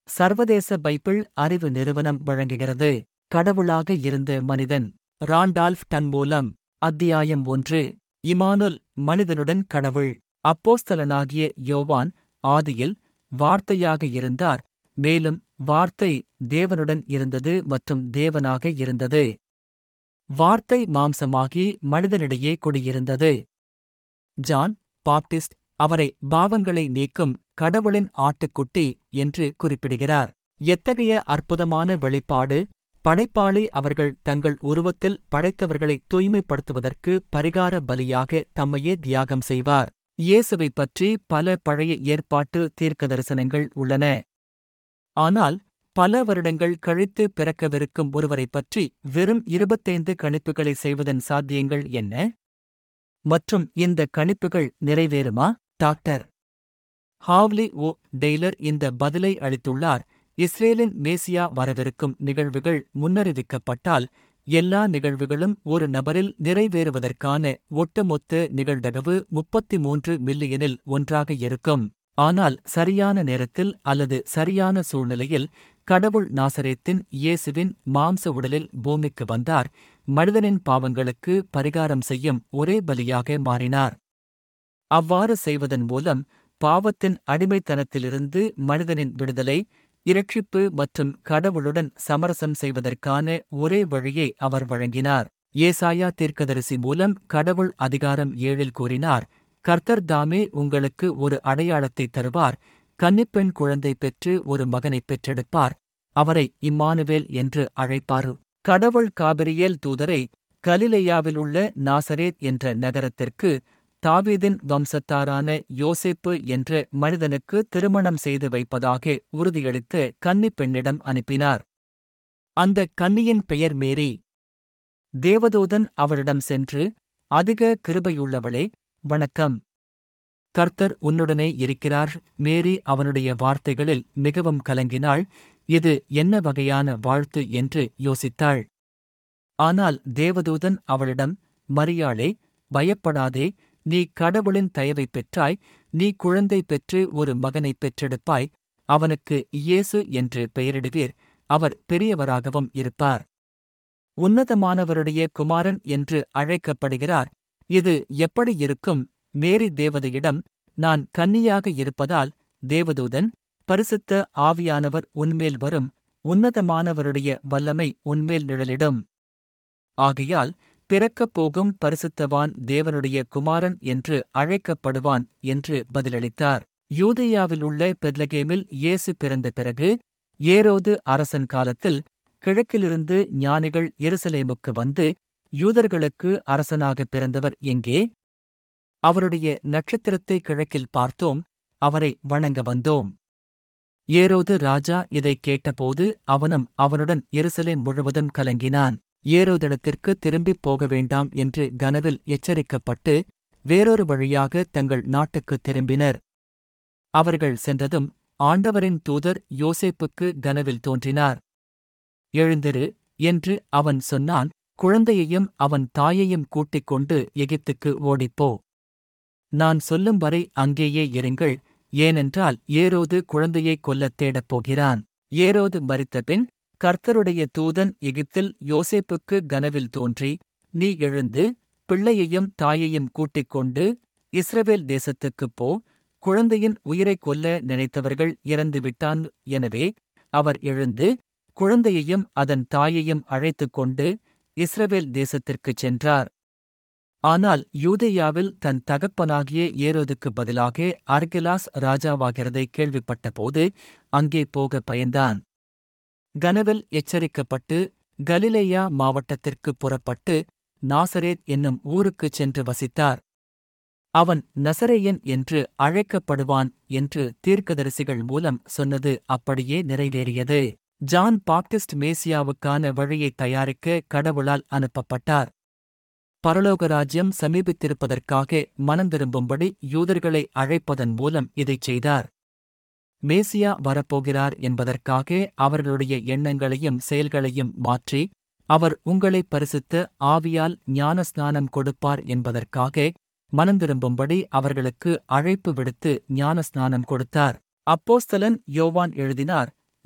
சர்வதேச பைபிள் அறிவு நிறுவனம் வழங்குகிறது கடவுளாக இருந்த மனிதன் ராண்டால்ஃப் டன் மூலம் அத்தியாயம் ஒன்று இமானுல் மனிதனுடன் கடவுள் அப்போஸ்தலனாகிய யோவான் ஆதியில் வார்த்தையாக இருந்தார் மேலும் வார்த்தை தேவனுடன் இருந்தது மற்றும் தேவனாக இருந்தது வார்த்தை மாம்சமாகி மனிதனிடையே குடியிருந்தது ஜான் பாப்டிஸ்ட் அவரை பாவங்களை நீக்கும் கடவுளின் ஆட்டுக்குட்டி என்று குறிப்பிடுகிறார் எத்தகைய அற்புதமான வெளிப்பாடு படைப்பாளி அவர்கள் தங்கள் உருவத்தில் படைத்தவர்களை தூய்மைப்படுத்துவதற்கு பரிகார பலியாக தம்மையே தியாகம் செய்வார் இயேசுவைப் பற்றி பல பழைய ஏற்பாட்டு தீர்க்க தரிசனங்கள் உள்ளன ஆனால் பல வருடங்கள் கழித்து பிறக்கவிருக்கும் ஒருவரைப் பற்றி வெறும் இருபத்தைந்து கணிப்புகளை செய்வதன் சாத்தியங்கள் என்ன மற்றும் இந்த கணிப்புகள் நிறைவேறுமா டாக்டர் ஹாவ்லி ஓ டெய்லர் இந்த பதிலை அளித்துள்ளார் இஸ்ரேலின் மேசியா வரவிருக்கும் நிகழ்வுகள் முன்னறிவிக்கப்பட்டால் எல்லா நிகழ்வுகளும் ஒரு நபரில் நிறைவேறுவதற்கான ஒட்டுமொத்த நிகழ்தகவு முப்பத்தி மூன்று மில்லியனில் ஒன்றாக இருக்கும் ஆனால் சரியான நேரத்தில் அல்லது சரியான சூழ்நிலையில் கடவுள் நாசரேத்தின் இயேசுவின் மாம்ச உடலில் பூமிக்கு வந்தார் மனிதனின் பாவங்களுக்கு பரிகாரம் செய்யும் ஒரே பலியாக மாறினார் அவ்வாறு செய்வதன் மூலம் பாவத்தின் அடிமைத்தனத்திலிருந்து மனிதனின் விடுதலை இரட்சிப்பு மற்றும் கடவுளுடன் சமரசம் செய்வதற்கான ஒரே வழியை அவர் வழங்கினார் ஏசாயா தீர்க்கதரிசி மூலம் கடவுள் அதிகாரம் ஏழில் கூறினார் கர்த்தர் தாமே உங்களுக்கு ஒரு அடையாளத்தை தருவார் கன்னிப்பெண் குழந்தை பெற்று ஒரு மகனைப் பெற்றெடுப்பார் அவரை இம்மானுவேல் என்று அழைப்பார் கடவுள் காபிரியேல் தூதரை கலிலேயாவிலுள்ள நாசரேத் என்ற நகரத்திற்கு தாவீதின் வம்சத்தாரான யோசேப்பு என்ற மனிதனுக்கு திருமணம் செய்து வைப்பதாக உறுதியளித்து கன்னி பெண்ணிடம் அனுப்பினார் அந்த கன்னியின் பெயர் மேரி தேவதூதன் அவளிடம் சென்று அதிக கிருபையுள்ளவளே வணக்கம் கர்த்தர் உன்னுடனே இருக்கிறார் மேரி அவனுடைய வார்த்தைகளில் மிகவும் கலங்கினாள் இது என்ன வகையான வாழ்த்து என்று யோசித்தாள் ஆனால் தேவதூதன் அவளிடம் மரியாளே பயப்படாதே நீ கடவுளின் தயவை பெற்றாய் நீ குழந்தை பெற்று ஒரு மகனைப் பெற்றெடுப்பாய் அவனுக்கு இயேசு என்று பெயரிடுவீர் அவர் பெரியவராகவும் இருப்பார் உன்னதமானவருடைய குமாரன் என்று அழைக்கப்படுகிறார் இது எப்படி இருக்கும் மேரி தேவதையிடம் நான் கன்னியாக இருப்பதால் தேவதூதன் பரிசுத்த ஆவியானவர் உன்மேல் வரும் உன்னதமானவருடைய வல்லமை உன்மேல் நிழலிடும் ஆகையால் பிறக்கப் போகும் பரிசுத்தவான் தேவனுடைய குமாரன் என்று அழைக்கப்படுவான் என்று பதிலளித்தார் யூதேயாவிலுள்ள பெத்லகேமில் இயேசு பிறந்த பிறகு ஏரோது அரசன் காலத்தில் கிழக்கிலிருந்து ஞானிகள் எருசலேமுக்கு வந்து யூதர்களுக்கு அரசனாக பிறந்தவர் எங்கே அவருடைய நட்சத்திரத்தை கிழக்கில் பார்த்தோம் அவரை வணங்க வந்தோம் ஏரோது ராஜா இதைக் கேட்டபோது அவனும் அவனுடன் எருசலேம் முழுவதும் கலங்கினான் ஏரோதிடத்திற்கு திரும்பிப் போக வேண்டாம் என்று கனவில் எச்சரிக்கப்பட்டு வேறொரு வழியாக தங்கள் நாட்டுக்குத் திரும்பினர் அவர்கள் சென்றதும் ஆண்டவரின் தூதர் யோசேப்புக்கு கனவில் தோன்றினார் எழுந்திரு என்று அவன் சொன்னான் குழந்தையையும் அவன் தாயையும் கூட்டிக் கொண்டு எகிப்துக்கு ஓடிப்போ நான் சொல்லும் வரை அங்கேயே இருங்கள் ஏனென்றால் ஏரோது குழந்தையைக் கொல்லத் தேடப் போகிறான் ஏரோது மறித்தபின் கர்த்தருடைய தூதன் எகிப்தில் யோசேப்புக்கு கனவில் தோன்றி நீ எழுந்து பிள்ளையையும் தாயையும் கூட்டிக் கொண்டு இஸ்ரவேல் தேசத்துக்குப் போ குழந்தையின் உயிரைக் கொல்ல நினைத்தவர்கள் இறந்துவிட்டான் எனவே அவர் எழுந்து குழந்தையையும் அதன் தாயையும் அழைத்துக் கொண்டு இஸ்ரவேல் தேசத்திற்குச் சென்றார் ஆனால் யூதேயாவில் தன் தகப்பனாகிய ஏரோதுக்கு பதிலாக அர்கிலாஸ் ராஜாவாகிறதை கேள்விப்பட்டபோது அங்கே போக பயந்தான் கனவில் எச்சரிக்கப்பட்டு கலிலேயா மாவட்டத்திற்குப் புறப்பட்டு நாசரேத் என்னும் ஊருக்குச் சென்று வசித்தார் அவன் நசரேயன் என்று அழைக்கப்படுவான் என்று தீர்க்கதரிசிகள் மூலம் சொன்னது அப்படியே நிறைவேறியது ஜான் பாப்டிஸ்ட் மேசியாவுக்கான வழியை தயாரிக்க கடவுளால் அனுப்பப்பட்டார் பரலோக ராஜ்யம் சமீபித்திருப்பதற்காக மனந்திரும்பும்படி யூதர்களை அழைப்பதன் மூலம் இதைச் செய்தார் மேசியா வரப்போகிறார் என்பதற்காக அவர்களுடைய எண்ணங்களையும் செயல்களையும் மாற்றி அவர் உங்களை பரிசுத்த ஆவியால் ஞானஸ்நானம் கொடுப்பார் என்பதற்காக மனந்திரும்பும்படி அவர்களுக்கு அழைப்பு விடுத்து ஞானஸ்நானம் கொடுத்தார் அப்போஸ்தலன் யோவான் எழுதினார்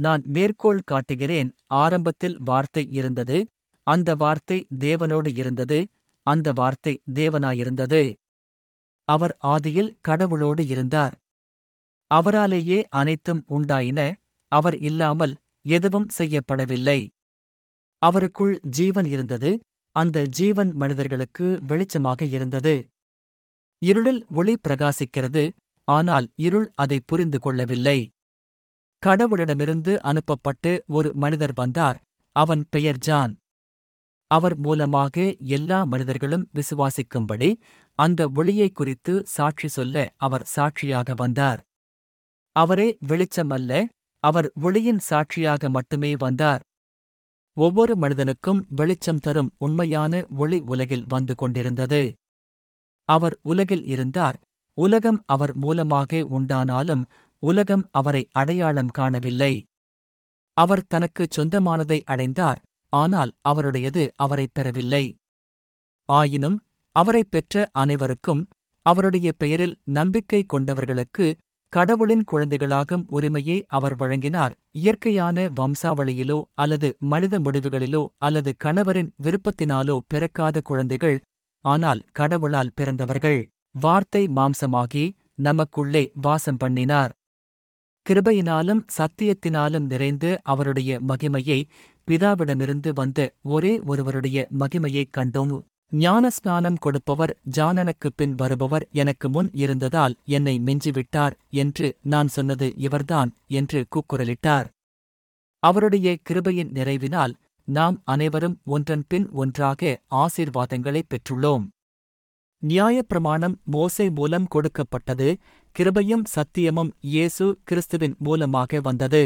நான் மேற்கோள் காட்டுகிறேன் ஆரம்பத்தில் வார்த்தை இருந்தது அந்த வார்த்தை தேவனோடு இருந்தது அந்த வார்த்தை தேவனாயிருந்தது அவர் ஆதியில் கடவுளோடு இருந்தார் அவராலேயே அனைத்தும் உண்டாயின அவர் இல்லாமல் எதுவும் செய்யப்படவில்லை அவருக்குள் ஜீவன் இருந்தது அந்த ஜீவன் மனிதர்களுக்கு வெளிச்சமாக இருந்தது இருளில் ஒளி பிரகாசிக்கிறது ஆனால் இருள் அதை புரிந்து கொள்ளவில்லை கடவுளிடமிருந்து அனுப்பப்பட்டு ஒரு மனிதர் வந்தார் அவன் பெயர் ஜான் அவர் மூலமாக எல்லா மனிதர்களும் விசுவாசிக்கும்படி அந்த ஒளியை குறித்து சாட்சி சொல்ல அவர் சாட்சியாக வந்தார் அவரே வெளிச்சமல்ல அவர் ஒளியின் சாட்சியாக மட்டுமே வந்தார் ஒவ்வொரு மனிதனுக்கும் வெளிச்சம் தரும் உண்மையான ஒளி உலகில் வந்து கொண்டிருந்தது அவர் உலகில் இருந்தார் உலகம் அவர் மூலமாக உண்டானாலும் உலகம் அவரை அடையாளம் காணவில்லை அவர் தனக்குச் சொந்தமானதை அடைந்தார் ஆனால் அவருடையது அவரைப் பெறவில்லை ஆயினும் அவரைப் பெற்ற அனைவருக்கும் அவருடைய பெயரில் நம்பிக்கை கொண்டவர்களுக்கு கடவுளின் குழந்தைகளாகும் உரிமையை அவர் வழங்கினார் இயற்கையான வம்சாவளியிலோ அல்லது மனித முடிவுகளிலோ அல்லது கணவரின் விருப்பத்தினாலோ பிறக்காத குழந்தைகள் ஆனால் கடவுளால் பிறந்தவர்கள் வார்த்தை மாம்சமாகி நமக்குள்ளே வாசம் பண்ணினார் கிருபையினாலும் சத்தியத்தினாலும் நிறைந்து அவருடைய மகிமையை பிதாவிடமிருந்து வந்த ஒரே ஒருவருடைய மகிமையைக் கண்டோம் ஞானஸ்நானம் கொடுப்பவர் ஜானனுக்குப் பின் வருபவர் எனக்கு முன் இருந்ததால் என்னை மிஞ்சிவிட்டார் என்று நான் சொன்னது இவர்தான் என்று கூக்குரலிட்டார் அவருடைய கிருபையின் நிறைவினால் நாம் அனைவரும் ஒன்றன் பின் ஒன்றாக ஆசீர்வாதங்களைப் பெற்றுள்ளோம் நியாயப்பிரமாணம் மோசே மூலம் கொடுக்கப்பட்டது கிருபையும் சத்தியமும் இயேசு கிறிஸ்துவின் மூலமாக வந்தது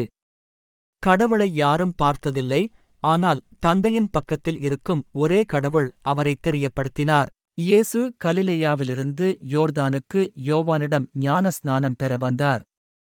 கடவுளை யாரும் பார்த்ததில்லை ஆனால் தந்தையின் பக்கத்தில் இருக்கும் ஒரே கடவுள் அவரை தெரியப்படுத்தினார் இயேசு கலிலேயாவிலிருந்து யோர்தானுக்கு யோவானிடம் ஞான ஸ்நானம் பெற வந்தார்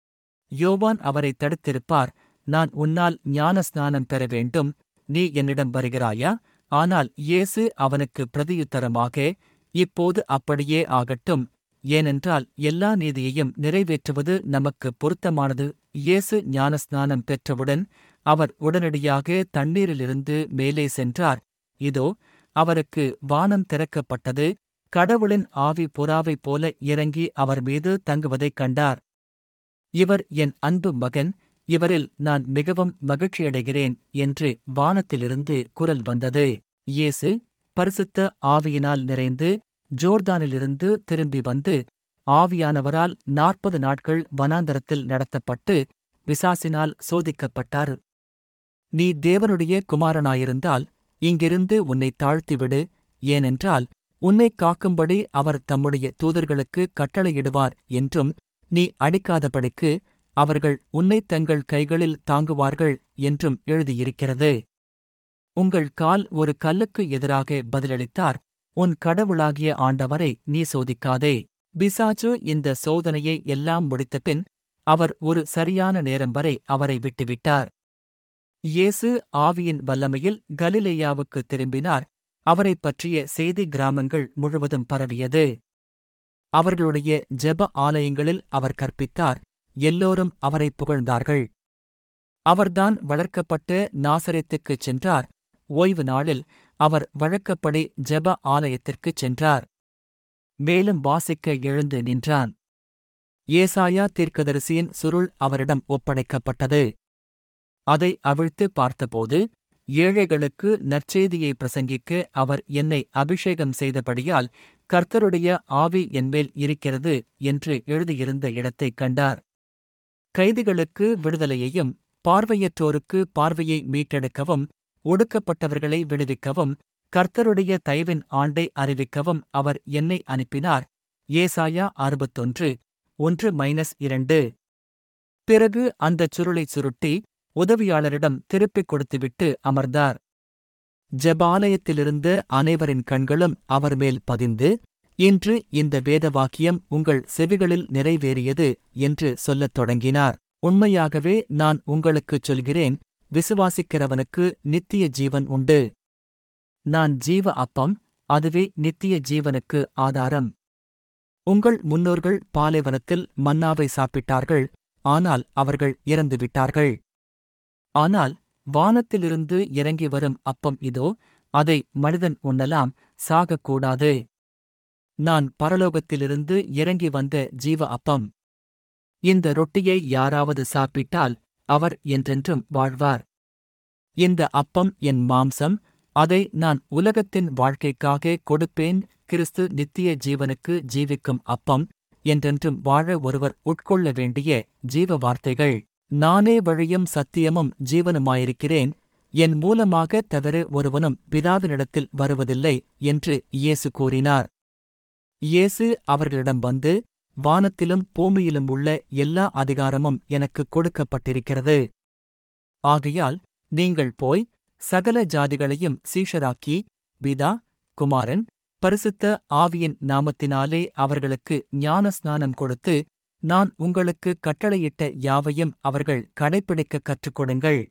யோவான் அவரை தடுத்திருப்பார் நான் உன்னால் ஞான ஸ்நானம் பெற வேண்டும் நீ என்னிடம் வருகிறாயா ஆனால் இயேசு அவனுக்கு பிரதியுத்தரமாக இப்போது அப்படியே ஆகட்டும் ஏனென்றால் எல்லா நீதியையும் நிறைவேற்றுவது நமக்கு பொருத்தமானது இயேசு ஞானஸ்நானம் பெற்றவுடன் அவர் உடனடியாக தண்ணீரிலிருந்து மேலே சென்றார் இதோ அவருக்கு வானம் திறக்கப்பட்டது கடவுளின் ஆவி புறாவைப் போல இறங்கி அவர் மீது தங்குவதைக் கண்டார் இவர் என் அன்பு மகன் இவரில் நான் மிகவும் மகிழ்ச்சியடைகிறேன் என்று வானத்திலிருந்து குரல் வந்தது இயேசு பரிசுத்த ஆவியினால் நிறைந்து ஜோர்தானிலிருந்து திரும்பி வந்து ஆவியானவரால் நாற்பது நாட்கள் வனாந்தரத்தில் நடத்தப்பட்டு விசாசினால் சோதிக்கப்பட்டார் நீ தேவனுடைய குமாரனாயிருந்தால் இங்கிருந்து உன்னை தாழ்த்திவிடு ஏனென்றால் உன்னைக் காக்கும்படி அவர் தம்முடைய தூதர்களுக்கு கட்டளையிடுவார் என்றும் நீ அடிக்காதபடிக்கு அவர்கள் உன்னைத் தங்கள் கைகளில் தாங்குவார்கள் என்றும் எழுதியிருக்கிறது உங்கள் கால் ஒரு கல்லுக்கு எதிராக பதிலளித்தார் உன் கடவுளாகிய ஆண்டவரை நீ சோதிக்காதே பிசாச்சு இந்த சோதனையை எல்லாம் முடித்தபின் அவர் ஒரு சரியான நேரம் வரை அவரை விட்டுவிட்டார் இயேசு ஆவியின் வல்லமையில் கலிலேயாவுக்கு திரும்பினார் அவரைப் பற்றிய செய்தி கிராமங்கள் முழுவதும் பரவியது அவர்களுடைய ஜெப ஆலயங்களில் அவர் கற்பித்தார் எல்லோரும் அவரை புகழ்ந்தார்கள் அவர்தான் வளர்க்கப்பட்டு நாசரேத்துக்குச் சென்றார் ஓய்வு நாளில் அவர் வழக்கப்படி ஜெப ஆலயத்திற்குச் சென்றார் மேலும் வாசிக்க எழுந்து நின்றான் ஏசாயா தீர்க்கதரிசியின் சுருள் அவரிடம் ஒப்படைக்கப்பட்டது அதை அவிழ்த்து பார்த்தபோது ஏழைகளுக்கு நற்செய்தியை பிரசங்கிக்க அவர் என்னை அபிஷேகம் செய்தபடியால் கர்த்தருடைய ஆவி என்மேல் இருக்கிறது என்று எழுதியிருந்த இடத்தைக் கண்டார் கைதிகளுக்கு விடுதலையையும் பார்வையற்றோருக்கு பார்வையை மீட்டெடுக்கவும் ஒடுக்கப்பட்டவர்களை விடுவிக்கவும் கர்த்தருடைய தயவின் ஆண்டை அறிவிக்கவும் அவர் என்னை அனுப்பினார் ஏசாயா அறுபத்தொன்று ஒன்று மைனஸ் இரண்டு பிறகு அந்தச் சுருளைச் சுருட்டி உதவியாளரிடம் திருப்பிக் கொடுத்துவிட்டு அமர்ந்தார் ஜெபாலயத்திலிருந்த அனைவரின் கண்களும் அவர் மேல் பதிந்து இன்று இந்த வேத வாக்கியம் உங்கள் செவிகளில் நிறைவேறியது என்று சொல்லத் தொடங்கினார் உண்மையாகவே நான் உங்களுக்குச் சொல்கிறேன் விசுவாசிக்கிறவனுக்கு நித்திய ஜீவன் உண்டு நான் ஜீவ அப்பம் அதுவே நித்திய ஜீவனுக்கு ஆதாரம் உங்கள் முன்னோர்கள் பாலைவனத்தில் மன்னாவை சாப்பிட்டார்கள் ஆனால் அவர்கள் இறந்துவிட்டார்கள் ஆனால் வானத்திலிருந்து இறங்கி வரும் அப்பம் இதோ அதை மனிதன் உண்ணலாம் சாகக்கூடாது நான் பரலோகத்திலிருந்து இறங்கி வந்த ஜீவ அப்பம் இந்த ரொட்டியை யாராவது சாப்பிட்டால் அவர் என்றென்றும் வாழ்வார் இந்த அப்பம் என் மாம்சம் அதை நான் உலகத்தின் வாழ்க்கைக்காக கொடுப்பேன் கிறிஸ்து நித்திய ஜீவனுக்கு ஜீவிக்கும் அப்பம் என்றென்றும் வாழ ஒருவர் உட்கொள்ள வேண்டிய ஜீவ வார்த்தைகள் நானே வழியும் சத்தியமும் ஜீவனுமாயிருக்கிறேன் என் மூலமாக தவிர ஒருவனும் பிதாவினிடத்தில் வருவதில்லை என்று இயேசு கூறினார் இயேசு அவர்களிடம் வந்து வானத்திலும் பூமியிலும் உள்ள எல்லா அதிகாரமும் எனக்கு கொடுக்கப்பட்டிருக்கிறது ஆகையால் நீங்கள் போய் சகல ஜாதிகளையும் சீஷராக்கி பிதா குமாரன் பரிசுத்த ஆவியின் நாமத்தினாலே அவர்களுக்கு ஞானஸ்நானம் கொடுத்து நான் உங்களுக்கு கட்டளையிட்ட யாவையும் அவர்கள் கடைப்பிடிக்க கற்றுக்கொடுங்கள்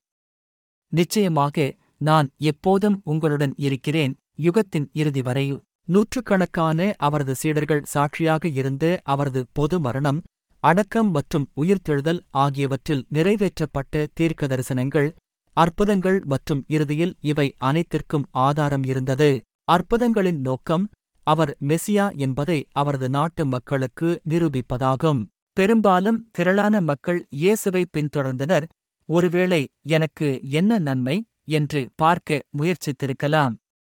நிச்சயமாக நான் எப்போதும் உங்களுடன் இருக்கிறேன் யுகத்தின் இறுதி வரை நூற்றுக்கணக்கான அவரது சீடர்கள் சாட்சியாக இருந்து அவரது பொது மரணம் அடக்கம் மற்றும் உயிர்த்தெழுதல் ஆகியவற்றில் நிறைவேற்றப்பட்ட தீர்க்க தரிசனங்கள் அற்புதங்கள் மற்றும் இறுதியில் இவை அனைத்திற்கும் ஆதாரம் இருந்தது அற்புதங்களின் நோக்கம் அவர் மெசியா என்பதை அவரது நாட்டு மக்களுக்கு நிரூபிப்பதாகும் பெரும்பாலும் திரளான மக்கள் இயேசுவை பின்தொடர்ந்தனர் ஒருவேளை எனக்கு என்ன நன்மை என்று பார்க்க முயற்சித்திருக்கலாம்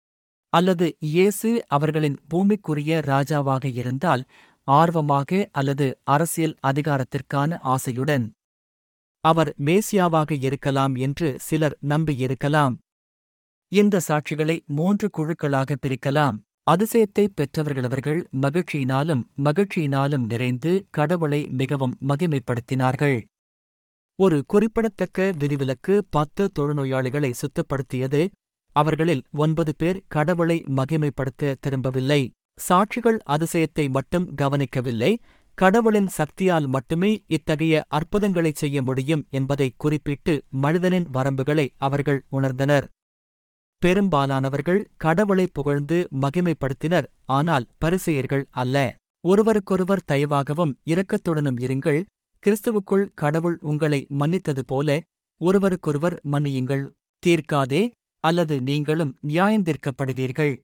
அல்லது இயேசு அவர்களின் பூமிக்குரிய ராஜாவாக இருந்தால் ஆர்வமாக அல்லது அரசியல் அதிகாரத்திற்கான ஆசையுடன் அவர் மேசியாவாக இருக்கலாம் என்று சிலர் நம்பியிருக்கலாம் இந்த சாட்சிகளை மூன்று குழுக்களாக பிரிக்கலாம் அதிசயத்தை பெற்றவர்களவர்கள் மகிழ்ச்சியினாலும் மகிழ்ச்சியினாலும் நிறைந்து கடவுளை மிகவும் மகிமைப்படுத்தினார்கள் ஒரு குறிப்பிடத்தக்க விதிவிலக்கு பத்து தொழுநோயாளிகளை சுத்தப்படுத்தியது அவர்களில் ஒன்பது பேர் கடவுளை மகிமைப்படுத்த திரும்பவில்லை சாட்சிகள் அதிசயத்தை மட்டும் கவனிக்கவில்லை கடவுளின் சக்தியால் மட்டுமே இத்தகைய அற்புதங்களைச் செய்ய முடியும் என்பதை குறிப்பிட்டு மனிதனின் வரம்புகளை அவர்கள் உணர்ந்தனர் பெரும்பாலானவர்கள் கடவுளை புகழ்ந்து மகிமைப்படுத்தினர் ஆனால் பரிசெயர்கள் அல்ல ஒருவருக்கொருவர் தயவாகவும் இரக்கத்துடனும் இருங்கள் கிறிஸ்துவுக்குள் கடவுள் உங்களை மன்னித்தது போல ஒருவருக்கொருவர் மன்னியுங்கள் தீர்க்காதே அல்லது நீங்களும் நியாயந்தீர்க்கப்படுவீர்கள்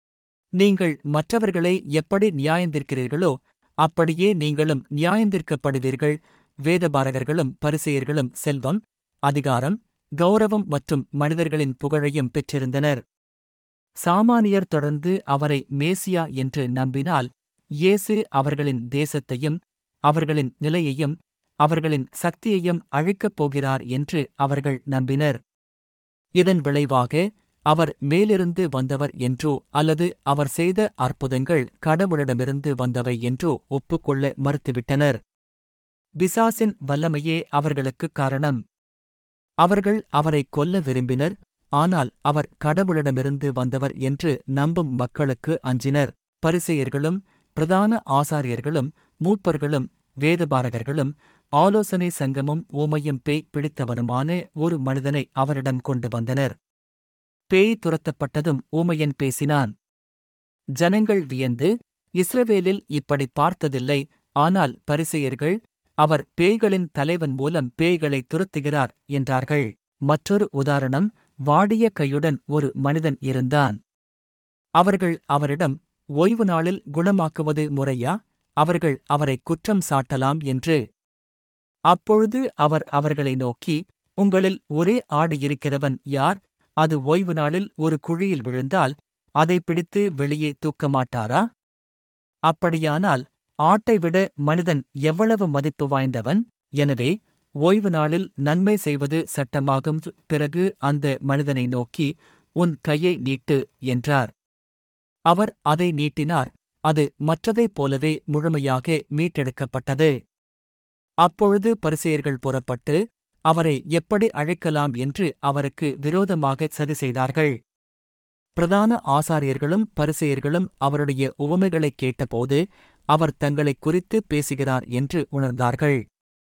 நீங்கள் மற்றவர்களை எப்படி நியாயந்தீர்க்கிறீர்களோ அப்படியே நீங்களும் நியாயந்தீர்க்கப்படுவீர்கள் வேதபாரகர்களும் பரிசெயர்களும் செல்வம் அதிகாரம் கௌரவம் மற்றும் மனிதர்களின் புகழையும் பெற்றிருந்தனர் சாமானியர் தொடர்ந்து அவரை மேசியா என்று நம்பினால் இயேசு அவர்களின் தேசத்தையும் அவர்களின் நிலையையும் அவர்களின் சக்தியையும் அழிக்கப் போகிறார் என்று அவர்கள் நம்பினர் இதன் விளைவாக அவர் மேலிருந்து வந்தவர் என்றோ அல்லது அவர் செய்த அற்புதங்கள் கடவுளிடமிருந்து வந்தவை என்றோ ஒப்புக்கொள்ள மறுத்துவிட்டனர் பிசாசின் வல்லமையே அவர்களுக்குக் காரணம் அவர்கள் அவரை கொல்ல விரும்பினர் ஆனால் அவர் கடவுளிடமிருந்து வந்தவர் என்று நம்பும் மக்களுக்கு அஞ்சினர் பரிசெயர்களும் பிரதான ஆசாரியர்களும் மூப்பர்களும் வேதபாரகர்களும் ஆலோசனை சங்கமும் ஊமையும் பேய் பிடித்தவனுமான ஒரு மனிதனை அவரிடம் கொண்டு வந்தனர் பேய் துரத்தப்பட்டதும் ஊமையன் பேசினான் ஜனங்கள் வியந்து இஸ்ரவேலில் இப்படி பார்த்ததில்லை ஆனால் பரிசெயர்கள் அவர் பேய்களின் தலைவன் மூலம் பேய்களை துரத்துகிறார் என்றார்கள் மற்றொரு உதாரணம் வாடிய கையுடன் ஒரு மனிதன் இருந்தான் அவர்கள் அவரிடம் ஓய்வு நாளில் குணமாக்குவது முறையா அவர்கள் அவரை குற்றம் சாட்டலாம் என்று அப்பொழுது அவர் அவர்களை நோக்கி உங்களில் ஒரே ஆடு இருக்கிறவன் யார் அது ஓய்வு நாளில் ஒரு குழியில் விழுந்தால் அதை பிடித்து வெளியே தூக்கமாட்டாரா அப்படியானால் ஆட்டை விட மனிதன் எவ்வளவு மதிப்பு வாய்ந்தவன் எனவே ஓய்வு நாளில் நன்மை செய்வது சட்டமாகும் பிறகு அந்த மனிதனை நோக்கி உன் கையை நீட்டு என்றார் அவர் அதை நீட்டினார் அது மற்றதைப் போலவே முழுமையாக மீட்டெடுக்கப்பட்டது அப்பொழுது பரிசெயர்கள் புறப்பட்டு அவரை எப்படி அழைக்கலாம் என்று அவருக்கு விரோதமாக சதி செய்தார்கள் பிரதான ஆசாரியர்களும் பரிசெயர்களும் அவருடைய உவமைகளைக் கேட்டபோது அவர் தங்களைக் குறித்து பேசுகிறார் என்று உணர்ந்தார்கள்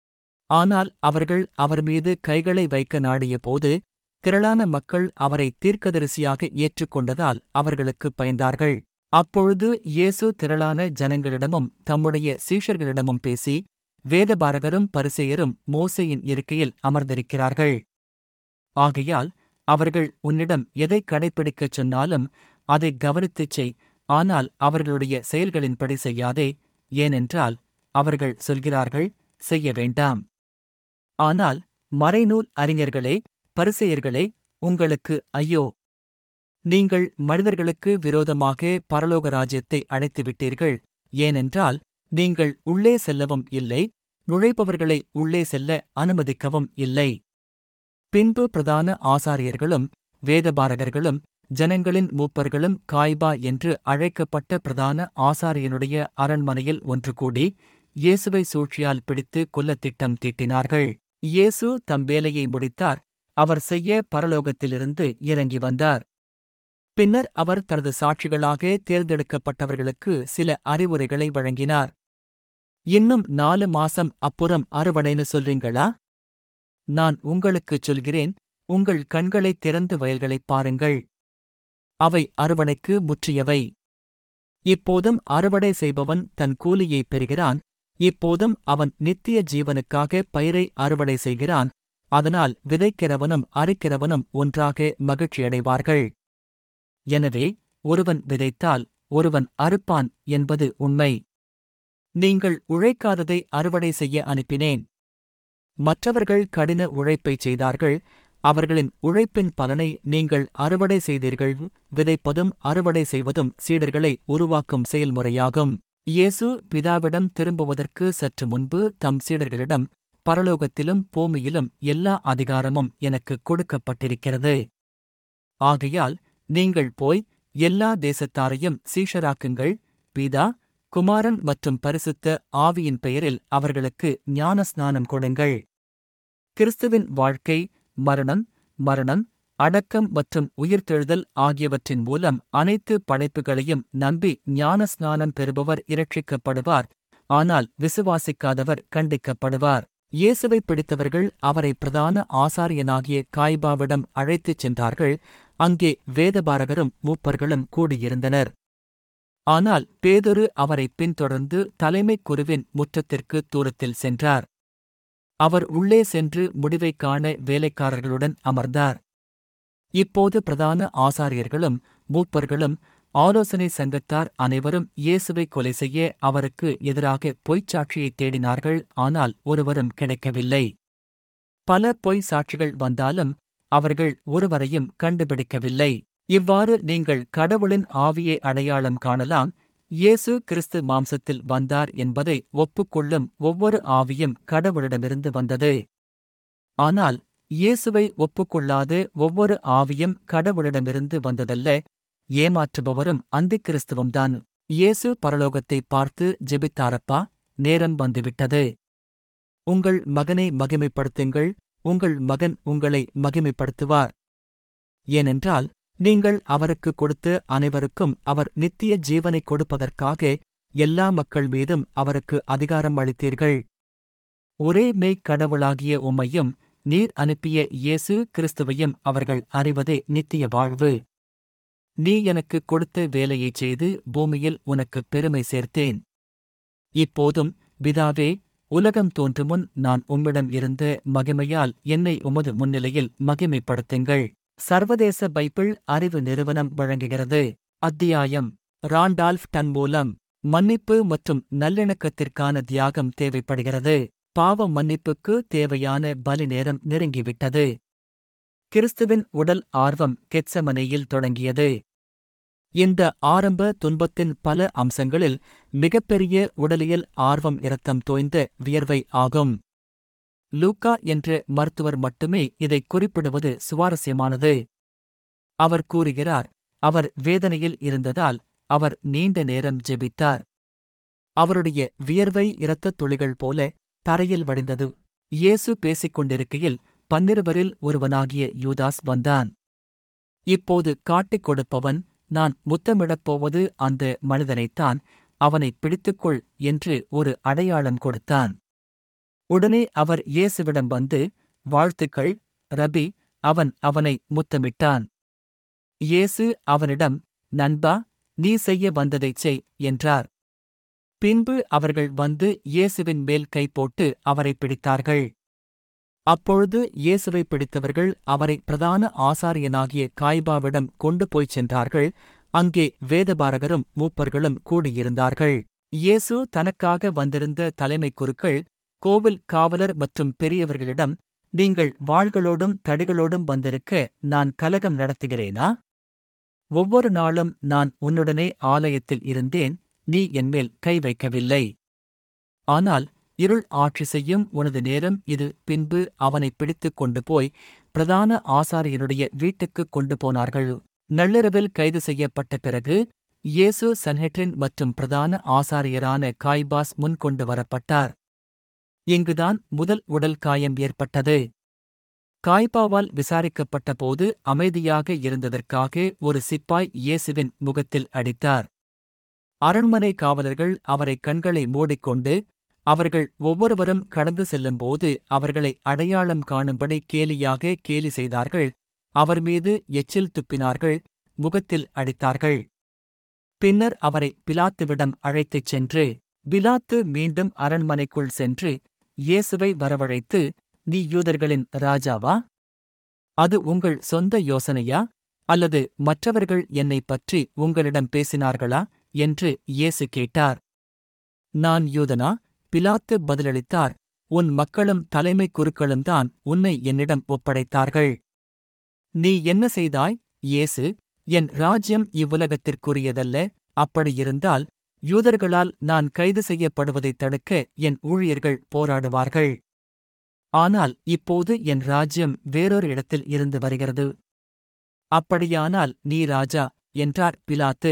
ஆனால் அவர்கள் அவர் மீது கைகளை வைக்க நாடியபோது திரளான மக்கள் அவரை தீர்க்கதரிசியாக ஏற்றுக்கொண்டதால் அவர்களுக்கு பயந்தார்கள் அப்பொழுது இயேசு திரளான ஜனங்களிடமும் தம்முடைய சீஷர்களிடமும் பேசி வேதபாரகரும் பரிசெயரும் மோசையின் இருக்கையில் அமர்ந்திருக்கிறார்கள் ஆகையால் அவர்கள் உன்னிடம் எதை கடைப்பிடிக்கச் சொன்னாலும் அதை கவனித்துச் செய் ஆனால் அவர்களுடைய செயல்களின்படி செய்யாதே ஏனென்றால் அவர்கள் சொல்கிறார்கள் செய்ய வேண்டாம் ஆனால் மறைநூல் அறிஞர்களே பரிசெயர்களே உங்களுக்கு ஐயோ நீங்கள் மனிதர்களுக்கு விரோதமாக பரலோக ராஜ்யத்தை அழைத்துவிட்டீர்கள் ஏனென்றால் நீங்கள் உள்ளே செல்லவும் இல்லை நுழைப்பவர்களை உள்ளே செல்ல அனுமதிக்கவும் இல்லை பின்பு பிரதான ஆசாரியர்களும் வேதபாரகர்களும் ஜனங்களின் மூப்பர்களும் காய்பா என்று அழைக்கப்பட்ட பிரதான ஆசாரியனுடைய அரண்மனையில் ஒன்று கூடி இயேசுவை சூழ்ச்சியால் பிடித்து கொல்லத் திட்டம் தீட்டினார்கள் இயேசு தம் வேலையை முடித்தார் அவர் செய்ய பரலோகத்திலிருந்து இறங்கி வந்தார் பின்னர் அவர் தனது சாட்சிகளாக தேர்ந்தெடுக்கப்பட்டவர்களுக்கு சில அறிவுரைகளை வழங்கினார் இன்னும் நாலு மாசம் அப்புறம் அறுவடைன்னு சொல்றீங்களா நான் உங்களுக்குச் சொல்கிறேன் உங்கள் கண்களைத் திறந்து வயல்களைப் பாருங்கள் அவை அறுவடைக்கு முற்றியவை இப்போதும் அறுவடை செய்பவன் தன் கூலியைப் பெறுகிறான் இப்போதும் அவன் நித்திய ஜீவனுக்காக பயிரை அறுவடை செய்கிறான் அதனால் விதைக்கிறவனும் அறுக்கிறவனும் ஒன்றாக மகிழ்ச்சியடைவார்கள் எனவே ஒருவன் விதைத்தால் ஒருவன் அறுப்பான் என்பது உண்மை நீங்கள் உழைக்காததை அறுவடை செய்ய அனுப்பினேன் மற்றவர்கள் கடின உழைப்பைச் செய்தார்கள் அவர்களின் உழைப்பின் பலனை நீங்கள் அறுவடை செய்தீர்கள் விதைப்பதும் அறுவடை செய்வதும் சீடர்களை உருவாக்கும் செயல்முறையாகும் இயேசு பிதாவிடம் திரும்புவதற்கு சற்று முன்பு தம் சீடர்களிடம் பரலோகத்திலும் பூமியிலும் எல்லா அதிகாரமும் எனக்கு கொடுக்கப்பட்டிருக்கிறது ஆகையால் நீங்கள் போய் எல்லா தேசத்தாரையும் சீஷராக்குங்கள் பிதா குமாரன் மற்றும் பரிசுத்த ஆவியின் பெயரில் அவர்களுக்கு ஞானஸ்நானம் கொடுங்கள் கிறிஸ்துவின் வாழ்க்கை மரணம் மரணம் அடக்கம் மற்றும் உயிர்த்தெழுதல் ஆகியவற்றின் மூலம் அனைத்து படைப்புகளையும் நம்பி ஞானஸ்நானம் பெறுபவர் இரட்சிக்கப்படுவார் ஆனால் விசுவாசிக்காதவர் கண்டிக்கப்படுவார் இயேசுவை பிடித்தவர்கள் அவரை பிரதான ஆசாரியனாகிய காய்பாவிடம் அழைத்துச் சென்றார்கள் அங்கே வேதபாரகரும் மூப்பர்களும் கூடியிருந்தனர் ஆனால் பேதொரு அவரை பின்தொடர்ந்து தலைமைக் குருவின் முற்றத்திற்கு தூரத்தில் சென்றார் அவர் உள்ளே சென்று முடிவைக் காண வேலைக்காரர்களுடன் அமர்ந்தார் இப்போது பிரதான ஆசாரியர்களும் மூப்பர்களும் ஆலோசனை சங்கத்தார் அனைவரும் இயேசுவை கொலை செய்ய அவருக்கு எதிராக பொய்ச் சாட்சியைத் தேடினார்கள் ஆனால் ஒருவரும் கிடைக்கவில்லை பல பொய் சாட்சிகள் வந்தாலும் அவர்கள் ஒருவரையும் கண்டுபிடிக்கவில்லை இவ்வாறு நீங்கள் கடவுளின் ஆவியை அடையாளம் காணலாம் இயேசு கிறிஸ்து மாம்சத்தில் வந்தார் என்பதை ஒப்புக்கொள்ளும் ஒவ்வொரு ஆவியும் கடவுளிடமிருந்து வந்தது ஆனால் இயேசுவை ஒப்புக்கொள்ளாத ஒவ்வொரு ஆவியும் கடவுளிடமிருந்து வந்ததல்ல ஏமாற்றுபவரும் அந்திக்கிறிஸ்துவம்தான் இயேசு பரலோகத்தை பார்த்து ஜெபித்தாரப்பா நேரம் வந்துவிட்டது உங்கள் மகனை மகிமைப்படுத்துங்கள் உங்கள் மகன் உங்களை மகிமைப்படுத்துவார் ஏனென்றால் நீங்கள் அவருக்கு கொடுத்த அனைவருக்கும் அவர் நித்திய ஜீவனைக் கொடுப்பதற்காக எல்லா மக்கள் மீதும் அவருக்கு அதிகாரம் அளித்தீர்கள் ஒரே மெய்க் கடவுளாகிய உம்மையும் நீர் அனுப்பிய இயேசு கிறிஸ்துவையும் அவர்கள் அறிவதே நித்திய வாழ்வு நீ எனக்கு கொடுத்த வேலையைச் செய்து பூமியில் உனக்கு பெருமை சேர்த்தேன் இப்போதும் பிதாவே உலகம் தோன்றுமுன் நான் உம்மிடம் இருந்த மகிமையால் என்னை உமது முன்னிலையில் மகிமைப்படுத்துங்கள் சர்வதேச பைபிள் அறிவு நிறுவனம் வழங்குகிறது அத்தியாயம் ராண்டால்ஃப் டன் மூலம் மன்னிப்பு மற்றும் நல்லிணக்கத்திற்கான தியாகம் தேவைப்படுகிறது பாவ மன்னிப்புக்கு தேவையான பலி நேரம் நெருங்கிவிட்டது கிறிஸ்துவின் உடல் ஆர்வம் கெட்சமனையில் தொடங்கியது இந்த ஆரம்ப துன்பத்தின் பல அம்சங்களில் மிகப்பெரிய உடலியல் ஆர்வம் இரத்தம் தோய்ந்த வியர்வை ஆகும் லூக்கா என்ற மருத்துவர் மட்டுமே இதை குறிப்பிடுவது சுவாரஸ்யமானது அவர் கூறுகிறார் அவர் வேதனையில் இருந்ததால் அவர் நீண்ட நேரம் ஜெபித்தார் அவருடைய வியர்வை இரத்தத் துளிகள் போல தரையில் வடிந்தது இயேசு பேசிக் கொண்டிருக்கையில் பன்னிருவரில் ஒருவனாகிய யூதாஸ் வந்தான் இப்போது காட்டிக் கொடுப்பவன் நான் முத்தமிடப் போவது அந்த மனிதனைத்தான் அவனை பிடித்துக்கொள் என்று ஒரு அடையாளம் கொடுத்தான் உடனே அவர் இயேசுவிடம் வந்து வாழ்த்துக்கள் ரபி அவன் அவனை முத்தமிட்டான் இயேசு அவனிடம் நண்பா நீ செய்ய வந்ததைச் செய் என்றார் பின்பு அவர்கள் வந்து இயேசுவின் மேல் கை போட்டு அவரை பிடித்தார்கள் அப்பொழுது இயேசுவை பிடித்தவர்கள் அவரை பிரதான ஆசாரியனாகிய காய்பாவிடம் கொண்டு போய்ச் சென்றார்கள் அங்கே வேதபாரகரும் மூப்பர்களும் கூடியிருந்தார்கள் இயேசு தனக்காக வந்திருந்த தலைமைக் குருக்கள் கோவில் காவலர் மற்றும் பெரியவர்களிடம் நீங்கள் வாள்களோடும் தடிகளோடும் வந்திருக்க நான் கலகம் நடத்துகிறேனா ஒவ்வொரு நாளும் நான் உன்னுடனே ஆலயத்தில் இருந்தேன் நீ என்மேல் கை வைக்கவில்லை ஆனால் இருள் ஆட்சி செய்யும் உனது நேரம் இது பின்பு அவனை பிடித்துக் கொண்டு போய் பிரதான ஆசாரியனுடைய வீட்டுக்குக் கொண்டு போனார்கள் நள்ளிரவில் கைது செய்யப்பட்ட பிறகு இயேசு சன்ஹெட்ரின் மற்றும் பிரதான ஆசாரியரான காய்பாஸ் முன் கொண்டு வரப்பட்டார் இங்குதான் முதல் உடல் காயம் ஏற்பட்டது காய்பாவால் விசாரிக்கப்பட்ட போது அமைதியாக இருந்ததற்காக ஒரு சிப்பாய் இயேசுவின் முகத்தில் அடித்தார் அரண்மனை காவலர்கள் அவரை கண்களை மூடிக்கொண்டு அவர்கள் ஒவ்வொருவரும் கடந்து செல்லும்போது அவர்களை அடையாளம் காணும்படி கேலியாக கேலி செய்தார்கள் அவர் மீது எச்சில் துப்பினார்கள் முகத்தில் அடித்தார்கள் பின்னர் அவரை பிலாத்துவிடம் அழைத்துச் சென்று பிலாத்து மீண்டும் அரண்மனைக்குள் சென்று இயேசுவை வரவழைத்து நீ யூதர்களின் ராஜாவா அது உங்கள் சொந்த யோசனையா அல்லது மற்றவர்கள் என்னைப் பற்றி உங்களிடம் பேசினார்களா என்று இயேசு கேட்டார் நான் யூதனா பிலாத்து பதிலளித்தார் உன் மக்களும் தலைமைக் குருக்களும் தான் உன்னை என்னிடம் ஒப்படைத்தார்கள் நீ என்ன செய்தாய் இயேசு என் ராஜ்யம் இவ்வுலகத்திற்குரியதல்ல அப்படியிருந்தால் யூதர்களால் நான் கைது செய்யப்படுவதைத் தடுக்க என் ஊழியர்கள் போராடுவார்கள் ஆனால் இப்போது என் ராஜ்யம் வேறொரு இடத்தில் இருந்து வருகிறது அப்படியானால் நீ ராஜா என்றார் பிலாத்து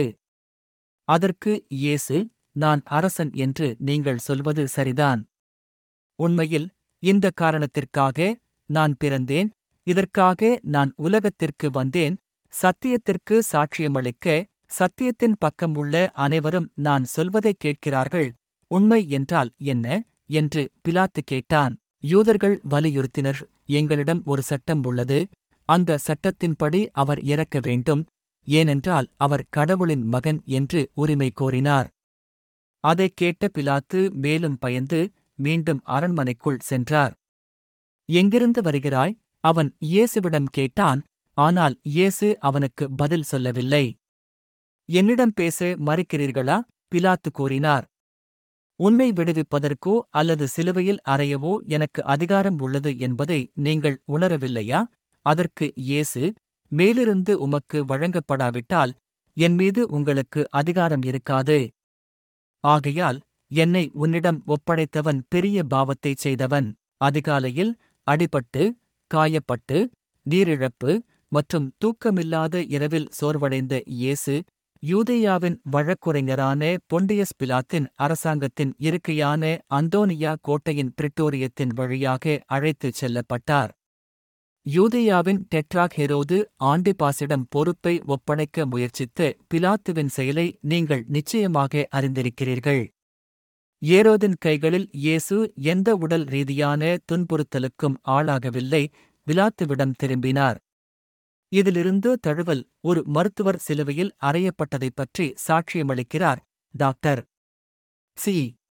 அதற்கு இயேசு நான் அரசன் என்று நீங்கள் சொல்வது சரிதான் உண்மையில் இந்த காரணத்திற்காக நான் பிறந்தேன் இதற்காக நான் உலகத்திற்கு வந்தேன் சத்தியத்திற்கு சாட்சியமளிக்க சத்தியத்தின் பக்கம் உள்ள அனைவரும் நான் சொல்வதைக் கேட்கிறார்கள் உண்மை என்றால் என்ன என்று பிலாத்து கேட்டான் யூதர்கள் வலியுறுத்தினர் எங்களிடம் ஒரு சட்டம் உள்ளது அந்த சட்டத்தின்படி அவர் இறக்க வேண்டும் ஏனென்றால் அவர் கடவுளின் மகன் என்று உரிமை கோரினார் அதைக் கேட்ட பிலாத்து மேலும் பயந்து மீண்டும் அரண்மனைக்குள் சென்றார் எங்கிருந்து வருகிறாய் அவன் இயேசுவிடம் கேட்டான் ஆனால் இயேசு அவனுக்கு பதில் சொல்லவில்லை என்னிடம் பேச மறுக்கிறீர்களா பிலாத்து கூறினார் உன்னை விடுவிப்பதற்கோ அல்லது சிலுவையில் அறையவோ எனக்கு அதிகாரம் உள்ளது என்பதை நீங்கள் உணரவில்லையா அதற்கு இயேசு மேலிருந்து உமக்கு வழங்கப்படாவிட்டால் என் மீது உங்களுக்கு அதிகாரம் இருக்காது ஆகையால் என்னை உன்னிடம் ஒப்படைத்தவன் பெரிய பாவத்தைச் செய்தவன் அதிகாலையில் அடிபட்டு காயப்பட்டு நீரிழப்பு மற்றும் தூக்கமில்லாத இரவில் சோர்வடைந்த இயேசு யூதேயாவின் வழக்குரைஞரான பொண்டியஸ் பிலாத்தின் அரசாங்கத்தின் இருக்கையான அந்தோனியா கோட்டையின் பிரிட்டோரியத்தின் வழியாக அழைத்துச் செல்லப்பட்டார் யூதேயாவின் டெட்ராக் ஹெரோது ஆண்டிபாசிடம் பொறுப்பை ஒப்படைக்க முயற்சித்த பிலாத்துவின் செயலை நீங்கள் நிச்சயமாக அறிந்திருக்கிறீர்கள் ஏரோதின் கைகளில் இயேசு எந்த உடல் ரீதியான துன்புறுத்தலுக்கும் ஆளாகவில்லை பிலாத்துவிடம் திரும்பினார் இதிலிருந்து தழுவல் ஒரு மருத்துவர் சிலுவையில் அறையப்பட்டதைப் பற்றி சாட்சியமளிக்கிறார் டாக்டர் சி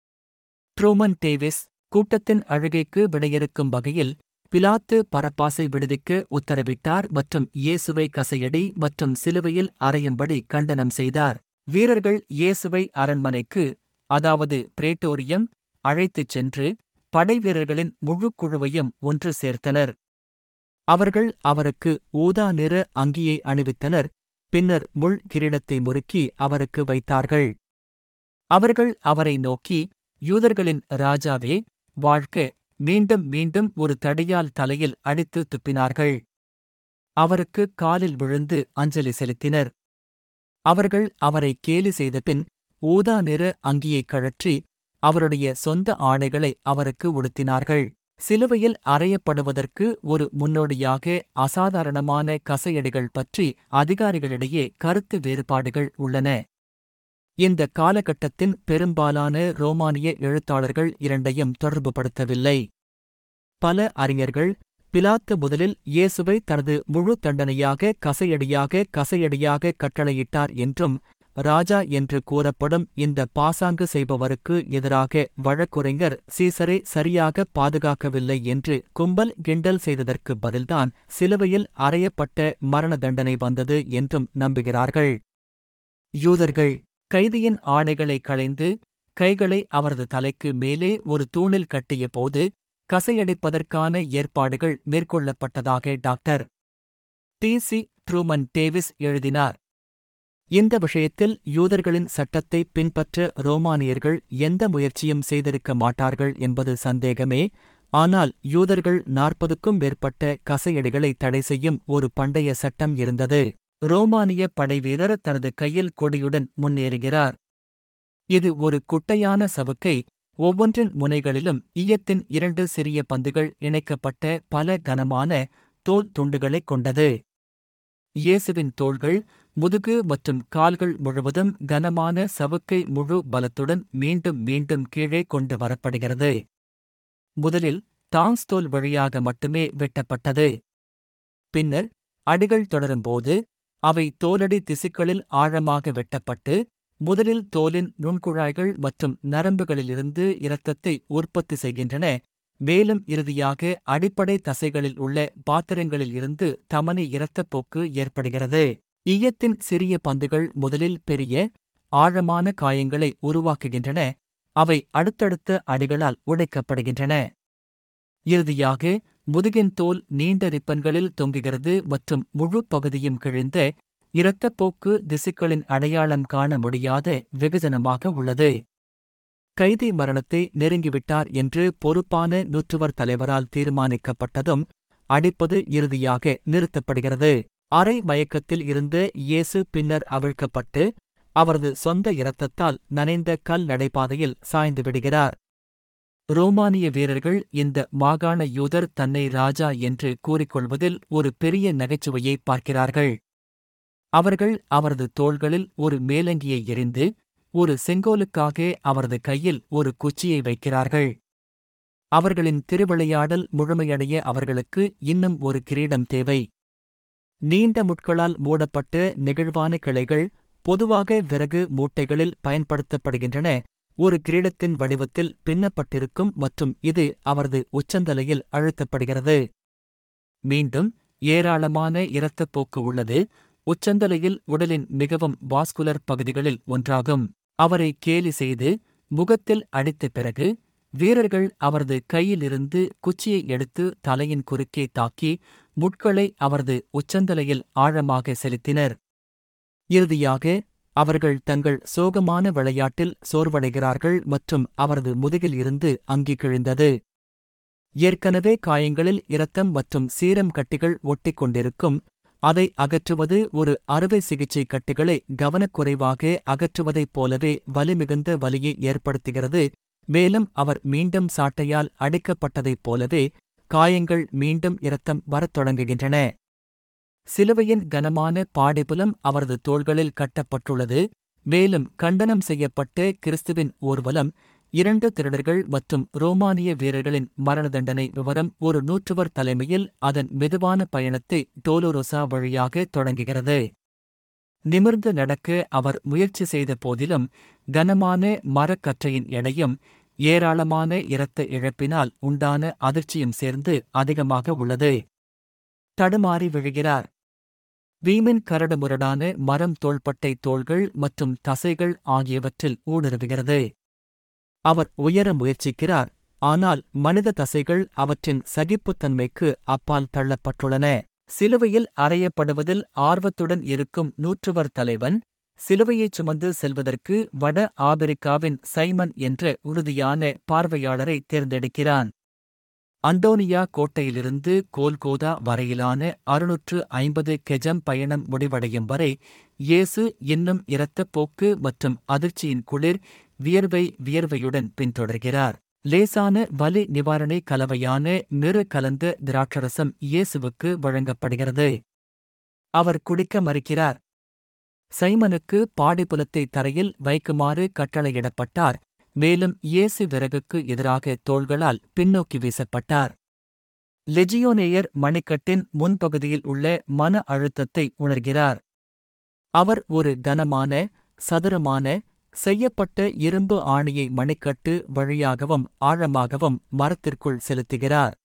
ட்ரூமன் டேவிஸ் கூட்டத்தின் அழுகைக்கு விடையறுக்கும் வகையில் பிலாத்து பரப்பாசை விடுவிக்க உத்தரவிட்டார் மற்றும் இயேசுவை கசையடி மற்றும் சிலுவையில் அறையும்படி கண்டனம் செய்தார் வீரர்கள் இயேசுவை அரண்மனைக்கு அதாவது பிரேட்டோரியம் அழைத்துச் சென்று படைவீரர்களின் முழு குழுவையும் ஒன்று சேர்த்தனர் அவர்கள் அவருக்கு ஊதா நிற அங்கியை அணிவித்தனர் பின்னர் முள் கிரீடத்தை முறுக்கி அவருக்கு வைத்தார்கள் அவர்கள் அவரை நோக்கி யூதர்களின் ராஜாவே வாழ்க்க மீண்டும் மீண்டும் ஒரு தடியால் தலையில் அடித்து துப்பினார்கள் அவருக்கு காலில் விழுந்து அஞ்சலி செலுத்தினர் அவர்கள் அவரை கேலி செய்தபின் ஊதா நிற அங்கியைக் கழற்றி அவருடைய சொந்த ஆடைகளை அவருக்கு உடுத்தினார்கள் சிலுவையில் அறையப்படுவதற்கு ஒரு முன்னோடியாக அசாதாரணமான கசையடிகள் பற்றி அதிகாரிகளிடையே கருத்து வேறுபாடுகள் உள்ளன இந்த காலகட்டத்தின் பெரும்பாலான ரோமானிய எழுத்தாளர்கள் இரண்டையும் தொடர்புபடுத்தவில்லை பல அறிஞர்கள் பிலாத்து முதலில் இயேசுவை தனது முழு தண்டனையாக கசையடியாக கசையடியாக கட்டளையிட்டார் என்றும் ராஜா என்று கூறப்படும் இந்த பாசாங்கு செய்பவருக்கு எதிராக வழக்குரைஞர் சீசரை சரியாக பாதுகாக்கவில்லை என்று கும்பல் கிண்டல் செய்ததற்கு பதில்தான் சிலுவையில் அறையப்பட்ட மரண தண்டனை வந்தது என்றும் நம்புகிறார்கள் யூதர்கள் கைதியின் ஆணைகளை களைந்து கைகளை அவரது தலைக்கு மேலே ஒரு தூணில் கட்டிய போது கசையடிப்பதற்கான ஏற்பாடுகள் மேற்கொள்ளப்பட்டதாக doctor D C Truman Davis எழுதினார் இந்த விஷயத்தில் யூதர்களின் சட்டத்தை பின்பற்ற ரோமானியர்கள் எந்த முயற்சியும் செய்திருக்க மாட்டார்கள் என்பது சந்தேகமே ஆனால் யூதர்கள் நாற்பதுக்கும் மேற்பட்ட கசையடிகளை தடை செய்யும் ஒரு பண்டைய சட்டம் இருந்தது ரோமானிய படைவீரர் தனது கையில் கொடியுடன் முன்னேறுகிறார் இது ஒரு குட்டையான சவுக்கை ஒவ்வொன்றின் முனைகளிலும் ஈயத்தின் இரண்டு சிறிய பந்துகள் இணைக்கப்பட்ட பல கனமான தோல் துண்டுகளைக் கொண்டது இயேசுவின் தோள்கள் முதுகு மற்றும் கால்கள் முழுவதும் கனமான சவுக்கை முழு பலத்துடன் மீண்டும் மீண்டும் கீழே கொண்டு வரப்படுகிறது முதலில் டாங்ஸ் தோல் வழியாக மட்டுமே வெட்டப்பட்டது பின்னர் அடிகள் தொடரும்போது அவை தோலடி திசுக்களில் ஆழமாக வெட்டப்பட்டு முதலில் தோலின் நுண்குழாய்கள் மற்றும் நரம்புகளிலிருந்து இரத்தத்தை உற்பத்தி செய்கின்றன மேலும் இறுதியாக அடிப்படை தசைகளில் உள்ள பாத்திரங்களில் இருந்து தமனி இரத்தப்போக்கு ஏற்படுகிறது ஈயத்தின் சிறிய பந்துகள் முதலில் பெரிய ஆழமான காயங்களை உருவாக்குகின்றன அவை அடுத்தடுத்த அடிகளால் உடைக்கப்படுகின்றன இறுதியாக முதுகின் தோல் நீண்ட ரிப்பன்களில் தொங்குகிறது மற்றும் முழு பகுதியும் கிழிந்த இரத்தப்போக்கு திசுக்களின் அடையாளம் காண முடியாத வெகுஜனமாக உள்ளது கைதி மரணத்தை நெருங்கிவிட்டார் என்று பொறுப்பான நூற்றுவர் தலைவரால் தீர்மானிக்கப்பட்டதும் அடிப்பது இறுதியாக நிறுத்தப்படுகிறது அரை மயக்கத்தில் இருந்த இயேசு பின்னர் அவிழ்க்கப்பட்டு அவரது சொந்த இரத்தத்தால் நனைந்த கல் நடைபாதையில் சாய்ந்து விடுகிறார் ரோமானிய வீரர்கள் இந்த மாகாண யூதர் தன்னை ராஜா என்று கூறிக்கொள்வதில் ஒரு பெரிய நகைச்சுவையை பார்க்கிறார்கள் அவர்கள் அவரது தோள்களில் ஒரு மேலங்கியை எறிந்து ஒரு செங்கோலுக்காக அவரது கையில் ஒரு குச்சியை வைக்கிறார்கள் அவர்களின் திருவிளையாடல் முழுமையடைய அவர்களுக்கு இன்னும் ஒரு கிரீடம் தேவை நீண்ட முட்களால் மூடப்பட்ட நெகிழ்வான கிளைகள் பொதுவாக விறகு மூட்டைகளில் பயன்படுத்தப்படுகின்றன ஒரு கிரீடத்தின் வடிவத்தில் பின்னப்பட்டிருக்கும் மற்றும் இது அவரது உச்சந்தலையில் அழுத்தப்படுகிறது மீண்டும் ஏராளமான இரத்தப்போக்கு உள்ளது உச்சந்தலையில் உடலின் மிகவும் வாஸ்குலர் பகுதிகளில் ஒன்றாகும் அவரை கேலி செய்து முகத்தில் அடித்த பிறகு வீரர்கள் அவரது கையிலிருந்து குச்சியை எடுத்து தலையின் குறுக்கே தாக்கி முட்களை அவரது உச்சந்தலையில் ஆழமாக செலுத்தினர் இறுதியாக அவர்கள் தங்கள் சோகமான விளையாட்டில் சோர்வடைகிறார்கள் மற்றும் அவரது முதுகில் இருந்து அங்கி கிழிந்தது ஏற்கனவே காயங்களில் இரத்தம் மற்றும் சீரம் கட்டிகள் ஒட்டிக் கொண்டிருக்கும் அதை அகற்றுவது ஒரு அறுவை சிகிச்சை கட்டிகளை கவனக்குறைவாக அகற்றுவதைப் போலவே வலிமிகுந்த வலியை ஏற்படுத்துகிறது மேலும் அவர் மீண்டும் சாட்டையால் அடிக்கப்பட்டதைப் போலவே காயங்கள் மீண்டும் இரத்தம் வரத் தொடங்குகின்றன சிலுவையின் கனமான பாடிபுலம் அவரது தோள்களில் கட்டப்பட்டுள்ளது மேலும் கண்டனம் செய்யப்பட்ட கிறிஸ்துவின் ஊர்வலம் இரண்டு திருடர்கள் மற்றும் ரோமானிய வீரர்களின் மரண தண்டனை விவரம் ஒரு நூற்றுவர் தலைமையில் அதன் மெதுவான பயணத்தை டோலோரோசா வழியாக தொடங்குகிறது நிமிர்ந்து நடக்க அவர் முயற்சி செய்த போதிலும் கனமான மரக்கற்றையின் எடையும் ஏராளமான இரத்த இழப்பினால் உண்டான அதிர்ச்சியும் சேர்ந்து அதிகமாக உள்ளது தடுமாறி விழுகிறார் வீமின் கரடுமுரடான மரம் தோள்பட்டை தோள்கள் மற்றும் தசைகள் ஆகியவற்றில் ஊடுருவுகிறது அவர் உயர முயற்சிக்கிறார் ஆனால் மனித தசைகள் அவற்றின் சகிப்புத்தன்மைக்கு அப்பால் தள்ளப்பட்டுள்ளன சிலுவையில் அறையப்படுவதில் ஆர்வத்துடன் இருக்கும் நூற்றுவர் தலைவன் சிலுவையைச் சுமந்து செல்வதற்கு வட ஆபிரிக்காவின் சைமன் என்ற உறுதியான பார்வையாளரை தேர்ந்தெடுக்கிறான் அந்தோனியா கோட்டையிலிருந்து கோல்கோதா வரையிலான அறுநூற்று ஐம்பது கெஜம் பயணம் முடிவடையும் வரை இயேசு இன்னும் இரத்தப்போக்கு மற்றும் அதிர்ச்சியின் குளிர் வியர்வை வியர்வையுடன் பின்தொடர்கிறார் லேசான வலி நிவாரணை கலவையான நிறு கலந்த திராட்சரசம் இயேசுவுக்கு வழங்கப்படுகிறது அவர் குடிக்க மறுக்கிறார் சைமனுக்கு பாடிபுலத்தை தரையில் வைக்குமாறு கட்டளையிடப்பட்டார் மேலும் இயேசு விறகுக்கு எதிராக தோள்களால் பின்னோக்கி வீசப்பட்டார் லெஜியோனேயர் மணிக்கட்டின் முன்பகுதியில் உள்ள மன அழுத்தத்தை உணர்கிறார் அவர் ஒரு கனமான சதுரமான செய்யப்பட்ட இரும்பு ஆணியை மணிக்கட்டு வழியாகவும் ஆழமாகவும் மரத்திற்குள் செலுத்துகிறார்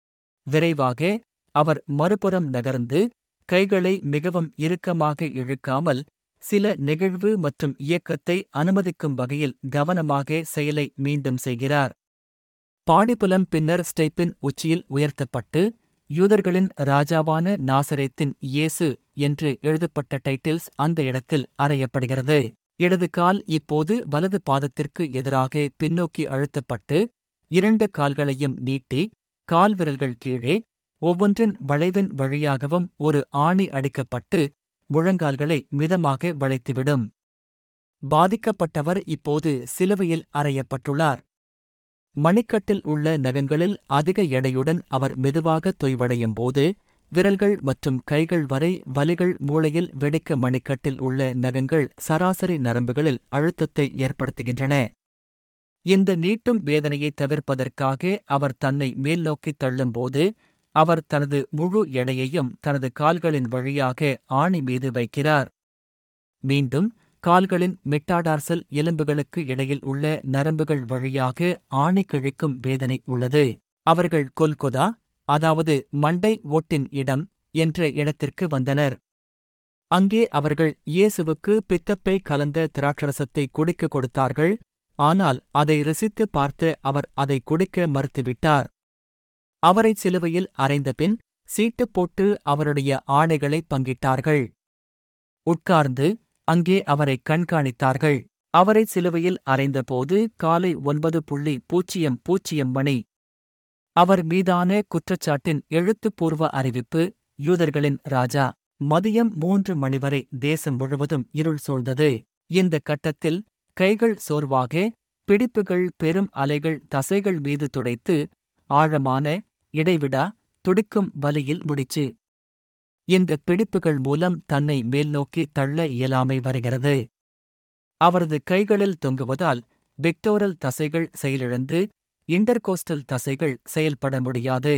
விரைவாக அவர் மறுபுறம் நகர்ந்து கைகளை மிகவும் இறுக்கமாக இழுக்காமல் சில நெகிழ்வு மற்றும் இயக்கத்தை அனுமதிக்கும் வகையில் கவனமாக செயலை மீண்டும் செய்கிறார் பாடிபுலம் பின்னர் ஸ்டெப்பின் உச்சியில் உயர்த்தப்பட்டு யூதர்களின் ராஜாவான நாசரேத்தின் இயேசு என்று எழுதப்பட்ட டைட்டில்ஸ் அந்த இடத்தில் அறையப்படுகிறது இடது கால் இப்போது வலது பாதத்திற்கு எதிராக பின்னோக்கி அழுத்தப்பட்டு இரண்டு கால்களையும் நீட்டி கால் விரல்கள் கீழே ஒவ்வொன்றின் வளைவின் வழியாகவும் ஒரு ஆணி அடிக்கப்பட்டு முழங்கால்களை மிதமாக வளைத்துவிடும் பாதிக்கப்பட்டவர் இப்போது சிலுவையில் அறையப்பட்டுள்ளார் மணிக்கட்டில் உள்ள நகங்களில் அதிக எடையுடன் அவர் மெதுவாக தொய்வடையும் போது விரல்கள் மற்றும் கைகள் வரை வலிகள் மூளையில் வெடிக்க மணிக்கட்டில் உள்ள நகங்கள் சராசரி நரம்புகளில் அழுத்தத்தை ஏற்படுத்துகின்றன இந்த நீட்டும் வேதனையை தவிர்ப்பதற்காக அவர் தன்னை மேல்நோக்கித் தள்ளும்போது அவர் தனது முழு எடையையும் தனது கால்களின் வழியாக ஆணி மீது வைக்கிறார் மீண்டும் கால்களின் மெட்டாடார்சல் எலும்புகளுக்கு இடையில் உள்ள நரம்புகள் வழியாக ஆணி கிழிக்கும் வேதனை உள்ளது அவர்கள் கொல்கொதா அதாவது மண்டை ஓட்டின் இடம் என்ற இடத்திற்கு வந்தனர் அங்கே அவர்கள் இயேசுவுக்கு பித்தப்பை கலந்த திராட்சரசத்தை குடிக்க கொடுத்தார்கள் ஆனால் அதை ருசித்து பார்த்து அவர் அதை குடிக்க மறுத்துவிட்டார் அவரை சிலுவையில் அறைந்தபின் சீட்டு போட்டு அவருடைய ஆணைகளை பங்கிட்டார்கள் உட்கார்ந்து அங்கே அவரை கண்காணித்தார்கள் அவரை சிலுவையில் அறைந்தபோது காலை ஒன்பது புள்ளி பூஜ்ஜியம் பூஜ்ஜியம் மணி அவர் மீதான குற்றச்சாட்டின் எழுத்துப்பூர்வ அறிவிப்பு யூதர்களின் ராஜா மதியம் மூன்று மணி வரை தேசம் முழுவதும் இருள் சூழ்ந்தது இந்த கட்டத்தில் கைகள் சோர்வாக பிடிப்புகள் பெரும் அலைகள் தசைகள் மீது துடைத்து ஆழமான இடைவிடா துடிக்கும் வலியில் முடிச்சு இந்த பிடிப்புகள் மூலம் தன்னை மேல்நோக்கி தள்ள இயலாமை வருகிறது அவரது கைகளில் தொங்குவதால் விக்டோரல் தசைகள் செயலிழந்து இன்டர்கோஸ்டல் தசைகள் செயல்பட முடியாது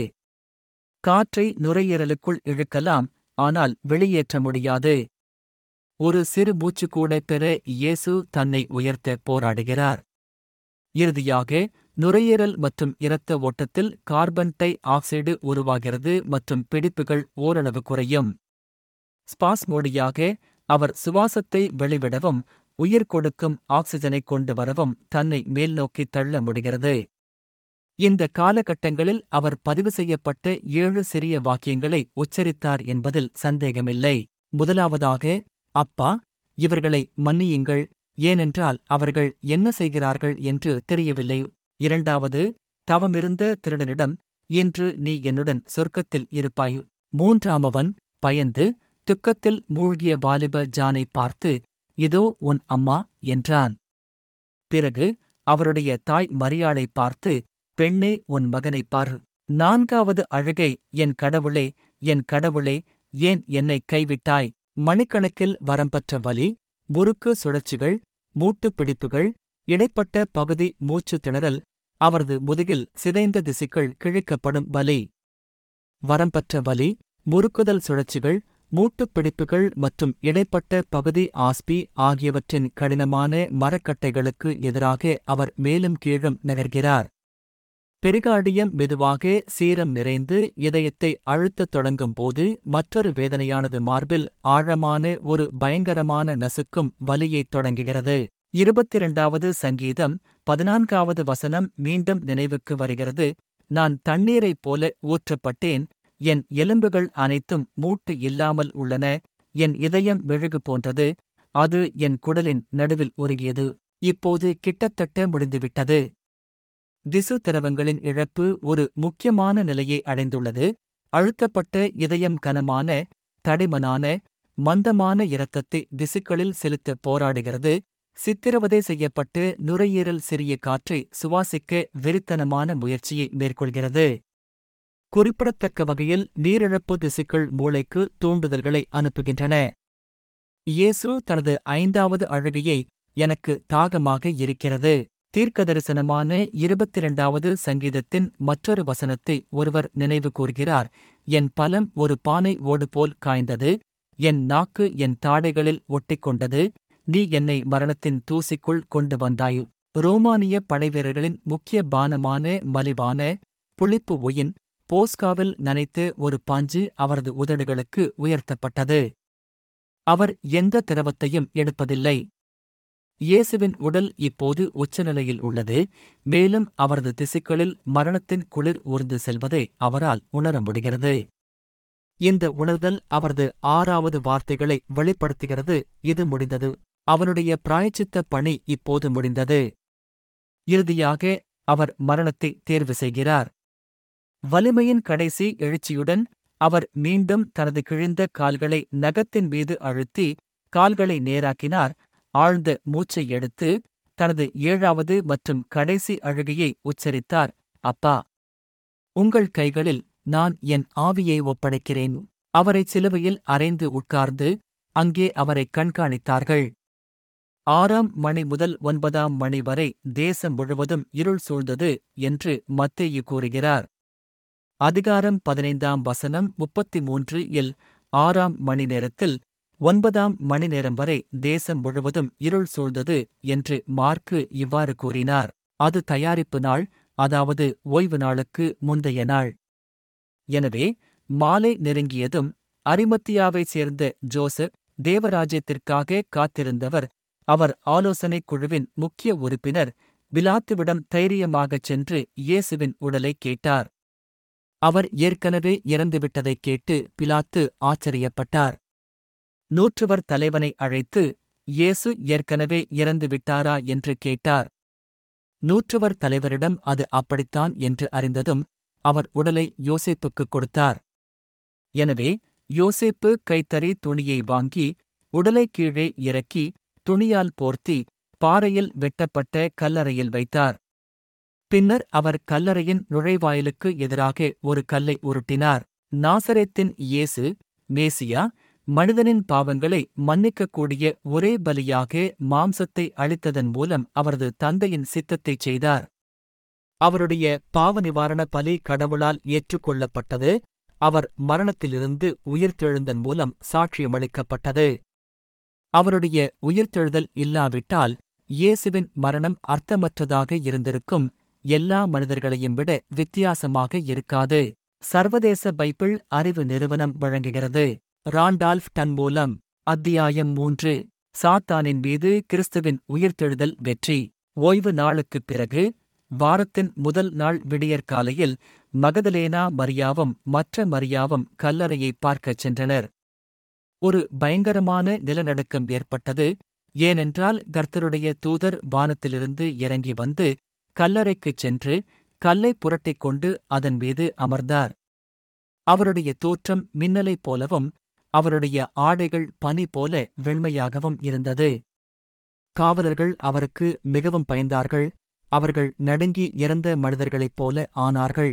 காற்றை நுரையீரலுக்குள் இழுக்கலாம் ஆனால் வெளியேற்ற முடியாது ஒரு சிறு மூச்சு கூட பெற இயேசு தன்னை உயர்த்த போராடுகிறார் இறுதியாக நுரையீரல் மற்றும் இரத்த ஓட்டத்தில் கார்பன் டை ஆக்சைடு உருவாகிறது மற்றும் பிடிப்புகள் ஓரளவு குறையும் ஸ்பாஸ்மோடியாக அவர் சுவாசத்தை வெளிவிடவும் உயிர் கொடுக்கும் ஆக்சிஜனை கொண்டு வரவும் தன்னை மேல்நோக்கி தள்ள முடிகிறது இந்த காலகட்டங்களில் அவர் பதிவு செய்யப்பட்ட ஏழு சிறிய வாக்கியங்களை உச்சரித்தார் என்பதில் சந்தேகமில்லை முதலாவதாக அப்பா இவர்களை மன்னியுங்கள் ஏனென்றால் அவர்கள் என்ன செய்கிறார்கள் என்று தெரியவில்லை இரண்டாவது தவமிருந்த திருடனிடம் இன்று நீ என்னுடன் சொர்க்கத்தில் இருப்பாய் மூன்றாமவன் பயந்து துக்கத்தில் மூழ்கிய வாலிப ஜானை பார்த்து இதோ உன் அம்மா என்றான் பிறகு அவருடைய தாய் மரியாளை பார்த்து பெண்ணே உன் மகனைப் பார் நான்காவது அழுகை என் கடவுளே என் கடவுளே ஏன் என்னை கைவிட்டாய் மணிக்கணக்கில் வரம்பற்ற வலி முறுக்கு சுழற்சிகள் மூட்டுப் பிடிப்புகள் இடைப்பட்ட பகுதி மூச்சு திணறல் அவரது முதுகில் சிதைந்த திசுக்கள் கிழிக்கப்படும் வலி வரம்பற்ற வலி முறுக்குதல் சுழற்சிகள் மூட்டுப் பிடிப்புகள் மற்றும் இடைப்பட்ட பகுதி ஆஸ்பி ஆகியவற்றின் கடினமான மரக்கட்டைகளுக்கு எதிராக அவர் மேலும் கீழும் நகர்கிறார் பெரிகார்டியம் மெதுவாக சீரம் நிறைந்து இதயத்தை அழுத்தத் தொடங்கும் போது மற்றொரு வேதனையானது மார்பில் ஆழமான ஒரு பயங்கரமான நசுக்கும் வலியைத் தொடங்குகிறது இருபத்திரண்டாவது சங்கீதம் பதினான்காவது வசனம் மீண்டும் நினைவுக்கு வருகிறது நான் தண்ணீரைப் போல ஊற்றப்பட்டேன் என் எலும்புகள் அனைத்தும் மூட்டு இல்லாமல் உள்ளன என் இதயம் மெழுகு போன்றது அது என் குடலின் நடுவில் உருகியது இப்போது கிட்டத்தட்ட முடிந்துவிட்டது திசு திரவங்களின் இழப்பு ஒரு முக்கியமான நிலையை அடைந்துள்ளது அழுத்தப்பட்ட இதயம் கனமான தடிமனான மந்தமான இரத்தத்தை திசுக்களில் செலுத்த போராடுகிறது சித்திரவதை செய்யப்பட்டு நுரையீரல் சிறிய காற்றை சுவாசிக்க வெறித்தனமான முயற்சியை மேற்கொள்கிறது குறிப்பிடத்தக்க வகையில் நீரிழப்பு திசுக்கள் மூளைக்கு தூண்டுதல்களை அனுப்புகின்றன இயேசு தனது ஐந்தாவது அழுகையை எனக்கு தாகமாக இருக்கிறது தீர்க்கதரிசனமான இருபத்திரண்டாவது சங்கீதத்தின் மற்றொரு வசனத்தை ஒருவர் நினைவு கூர்கிறார் என் பலம் ஒரு பானை ஓடு போல் காய்ந்தது என் நாக்கு என் தாடைகளில் ஒட்டிக்கொண்டது நீ என்னை மரணத்தின் தூசிக்குள் கொண்டு வந்தாய் ரோமானிய படைவீரர்களின் முக்கிய பானமான மலிவான புளிப்பு ஒயின் போஸ்காவில் நனைத்து ஒரு பாஞ்சு அவரது உதடுகளுக்கு உயர்த்தப்பட்டது அவர் எந்த திரவத்தையும் எடுப்பதில்லை இயேசுவின் உடல் இப்போது உச்சநிலையில் உள்ளது மேலும் அவரது திசுக்களில் மரணத்தின் குளிர் ஊர்ந்து செல்வதை அவரால் உணர முடிகிறது இந்த உணர்தல் அவரது ஆறாவது வார்த்தைகளை வெளிப்படுத்துகிறது இது முடிந்தது அவனுடைய பிராயச்சித்த பணி இப்போது முடிந்தது இறுதியாக அவர் மரணத்தை தேர்வு செய்கிறார் வலிமையின் கடைசி எழுச்சியுடன் அவர் மீண்டும் தனது கிழிந்த கால்களை நகத்தின் மீது அழுத்தி கால்களை நேராக்கினார் ஆழ்ந்த மூச்சை எடுத்து தனது ஏழாவது மற்றும் கடைசி அழுகையை உச்சரித்தார் அப்பா உங்கள் கைகளில் நான் என் ஆவியை ஒப்படைக்கிறேன் அவரை சிலுவையில் அரைந்து உட்கார்ந்து அங்கே அவரை கண்காணித்தார்கள் ஆறாம் மணி முதல் ஒன்பதாம் மணி வரை தேசம் முழுவதும் இருள் சூழ்ந்தது என்று மத்தேயு கூறுகிறார் அதிகாரம் பதினைந்தாம் வசனம் முப்பத்தி மூன்று இல் ஆறாம் மணி நேரத்தில் ஒன்பதாம் மணி நேரம் வரை தேசம் முழுவதும் இருள் சூழ்ந்தது என்று மார்க்கு இவ்வாறு கூறினார் அது தயாரிப்பு நாள் அதாவது ஓய்வு நாளுக்கு முந்தைய நாள் எனவே மாலை நெருங்கியதும் அரிமத்தியாவைச் சேர்ந்த ஜோசப் தேவராஜ்யத்திற்காக காத்திருந்தவர் அவர் ஆலோசனைக் குழுவின் முக்கிய உறுப்பினர் பிலாத்துவிடம் தைரியமாகச் சென்று இயேசுவின் உடலைக் கேட்டார் அவர் ஏற்கனவே இறந்துவிட்டதைக் கேட்டு பிலாத்து ஆச்சரியப்பட்டார் நூற்றுவர் தலைவனை அழைத்து இயேசு ஏற்கனவே இறந்து விட்டாரா என்று கேட்டார் நூற்றுவர் தலைவரிடம் அது அப்படித்தான் என்று அறிந்ததும் அவர் உடலை யோசேப்புக்குக் கொடுத்தார் எனவே யோசேப்பு கைத்தறி துணியை வாங்கி உடலை கீழே இறக்கி துணியால் போர்த்தி பாறையில் வெட்டப்பட்ட கல்லறையில் வைத்தார் பின்னர் அவர் கல்லறையின் நுழைவாயிலுக்கு எதிராக ஒரு கல்லை உருட்டினார் நாசரேத்தின் இயேசு மேசியா மனிதனின் பாவங்களை மன்னிக்கக்கூடிய ஒரே பலியாக மாம்சத்தை அளித்ததன் மூலம் அவரது தந்தையின் சித்தத்தைச் செய்தார் அவருடைய பாவ நிவாரண பலி கடவுளால் ஏற்றுக்கொள்ளப்பட்டது அவர் மரணத்திலிருந்து உயிர்த்தெழுந்தன் மூலம் சாட்சியமளிக்கப்பட்டது அவருடைய உயிர்த்தெழுதல் இல்லாவிட்டால் இயேசுவின் மரணம் அர்த்தமற்றதாக இருந்திருக்கும் எல்லா மனிதர்களையும் விட வித்தியாசமாக இருக்காது சர்வதேச பைபிள் அறிவு நிறுவனம் வழங்குகிறது ராண்டால்ஃப் டன் மூலம் அத்தியாயம் மூன்று சாத்தானின் மீது கிறிஸ்துவின் உயிர்த்தெழுதல் வெற்றி ஓய்வு நாளுக்குப் பிறகு வாரத்தின் முதல் நாள் விடியற்காலையில் மகதலேனா மரியாவும் மற்ற மரியாவும் கல்லறையை பார்க்கச் சென்றனர் ஒரு பயங்கரமான நிலநடுக்கம் ஏற்பட்டது ஏனென்றால் கர்த்தருடைய தூதர் வானத்திலிருந்து இறங்கி வந்து கல்லறைக்குச் சென்று கல்லை புரட்டிக் கொண்டு அதன் மீது அமர்ந்தார் அவருடைய தோற்றம் மின்னலைப் போலவும் அவருடைய ஆடைகள் பனி போல வெண்மையாகவும் இருந்தது காவலர்கள் அவருக்கு மிகவும் பயந்தார்கள் அவர்கள் நடுங்கி இறந்த மனிதர்களைப் போல ஆனார்கள்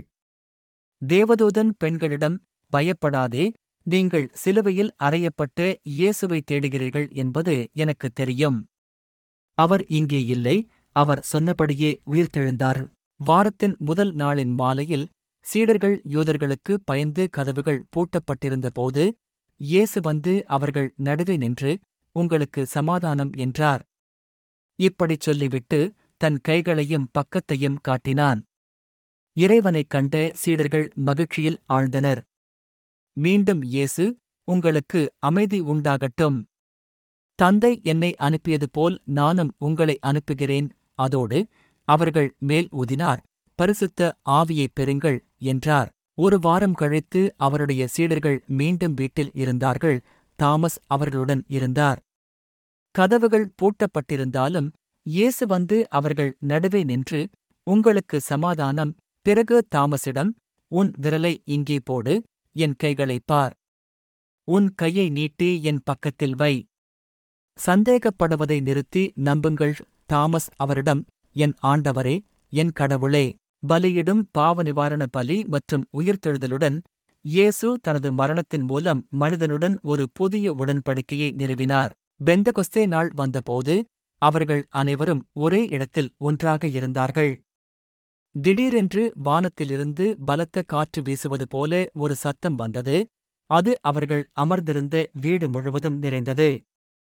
தேவதூதன் பெண்களிடம் பயப்படாதே நீங்கள் சிலுவையில் அறையப்பட்ட இயேசுவை தேடுகிறீர்கள் என்பது எனக்குத் தெரியும் அவர் இங்கே இல்லை அவர் சொன்னபடியே உயிர்த்தெழுந்தார் வாரத்தின் முதல் நாளின் மாலையில் சீடர்கள் யூதர்களுக்கு பயந்து கதவுகள் பூட்டப்பட்டிருந்த போது இயேசு வந்து அவர்கள் நடுவே நின்று உங்களுக்கு சமாதானம் என்றார் இப்படிச் சொல்லிவிட்டு தன் கைகளையும் பக்கத்தையும் காட்டினான் இறைவனைக் கண்ட சீடர்கள் மகிழ்ச்சியில் ஆழ்ந்தனர் மீண்டும் இயேசு உங்களுக்கு அமைதி உண்டாகட்டும் தந்தை என்னை அனுப்பியது போல் நானும் உங்களை அனுப்புகிறேன் அதோடு அவர்கள் மேல் ஊதினார் பரிசுத்த ஆவியைப் பெறுங்கள் என்றார் ஒரு வாரம் கழித்து அவருடைய சீடர்கள் மீண்டும் வீட்டில் இருந்தார்கள் தாமஸ் அவர்களுடன் இருந்தார் கதவுகள் பூட்டப்பட்டிருந்தாலும் இயேசு வந்து அவர்கள் நடுவே நின்று உங்களுக்கு சமாதானம் பிறகு தாமஸிடம் உன் விரலை இங்கே போடு என் கைகளைப் பார் உன் கையை நீட்டி என் பக்கத்தில் வை சந்தேகப்படுவதை நிறுத்தி நம்புங்கள் தாமஸ் அவரிடம் என் ஆண்டவரே என் கடவுளே பலியிடும் பாவ நிவாரண பலி மற்றும் உயிர்த்தெழுதலுடன் இயேசு தனது மரணத்தின் மூலம் மனிதனுடன் ஒரு புதிய உடன்படிக்கையை நிறுவினார் பெந்தகொஸ்தே நாள் வந்தபோது அவர்கள் அனைவரும் ஒரே இடத்தில் ஒன்றாக இருந்தார்கள் திடீரென்று வானத்திலிருந்து பலத்த காற்று வீசுவது போல ஒரு சத்தம் வந்தது அது அவர்கள் அமர்ந்திருந்த வீடு முழுவதும் நிறைந்தது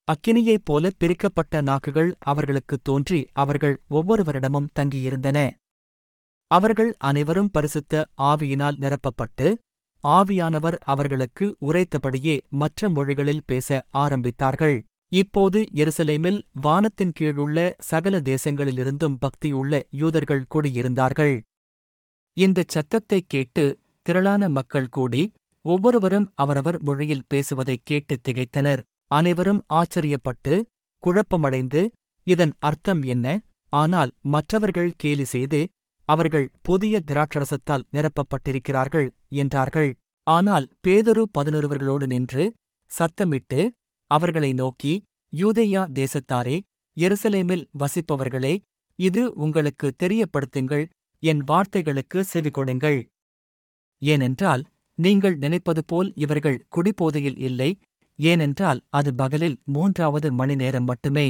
அக்கினியைப் போல பிரிக்கப்பட்ட நாக்குகள் அவர்களுக்குத் தோன்றி அவர்கள் ஒவ்வொருவரிடமும் தங்கியிருந்தன அவர்கள் அனைவரும் பரிசுத்த ஆவியினால் நிரப்பப்பட்டு ஆவியானவர் அவர்களுக்கு உரைத்தபடியே மற்ற மொழிகளில் பேச ஆரம்பித்தார்கள் இப்போது எருசலேமில் வானத்தின் கீழுள்ள சகல தேசங்களிலிருந்தும் பக்தியுள்ள யூதர்கள் கூடியிருந்தார்கள் இந்தச் சத்தத்தைக் கேட்டு திரளான மக்கள் கூடி ஒவ்வொருவரும் அவரவர் மொழியில் பேசுவதைக் கேட்டு திகைத்தனர் அனைவரும் ஆச்சரியப்பட்டு குழப்பமடைந்து இதன் அர்த்தம் என்ன ஆனால் மற்றவர்கள் கேலி செய்து அவர்கள் புதிய திராட்சரசத்தால் நிரப்பப்பட்டிருக்கிறார்கள் என்றார்கள் ஆனால் பேதரு பதினொருவர்களோடு நின்று சத்தமிட்டு அவர்களை நோக்கி யூதேயா தேசத்தாரே எருசலேமில் வசிப்பவர்களே இது உங்களுக்கு தெரியப்படுத்துங்கள் என் வார்த்தைகளுக்கு செவிகொடுங்கள் ஏனென்றால் நீங்கள் நினைப்பது போல் இவர்கள் குடிபோதையில் இல்லை ஏனென்றால் அது பகலில் மூன்றாவது மணி நேரம் மட்டுமே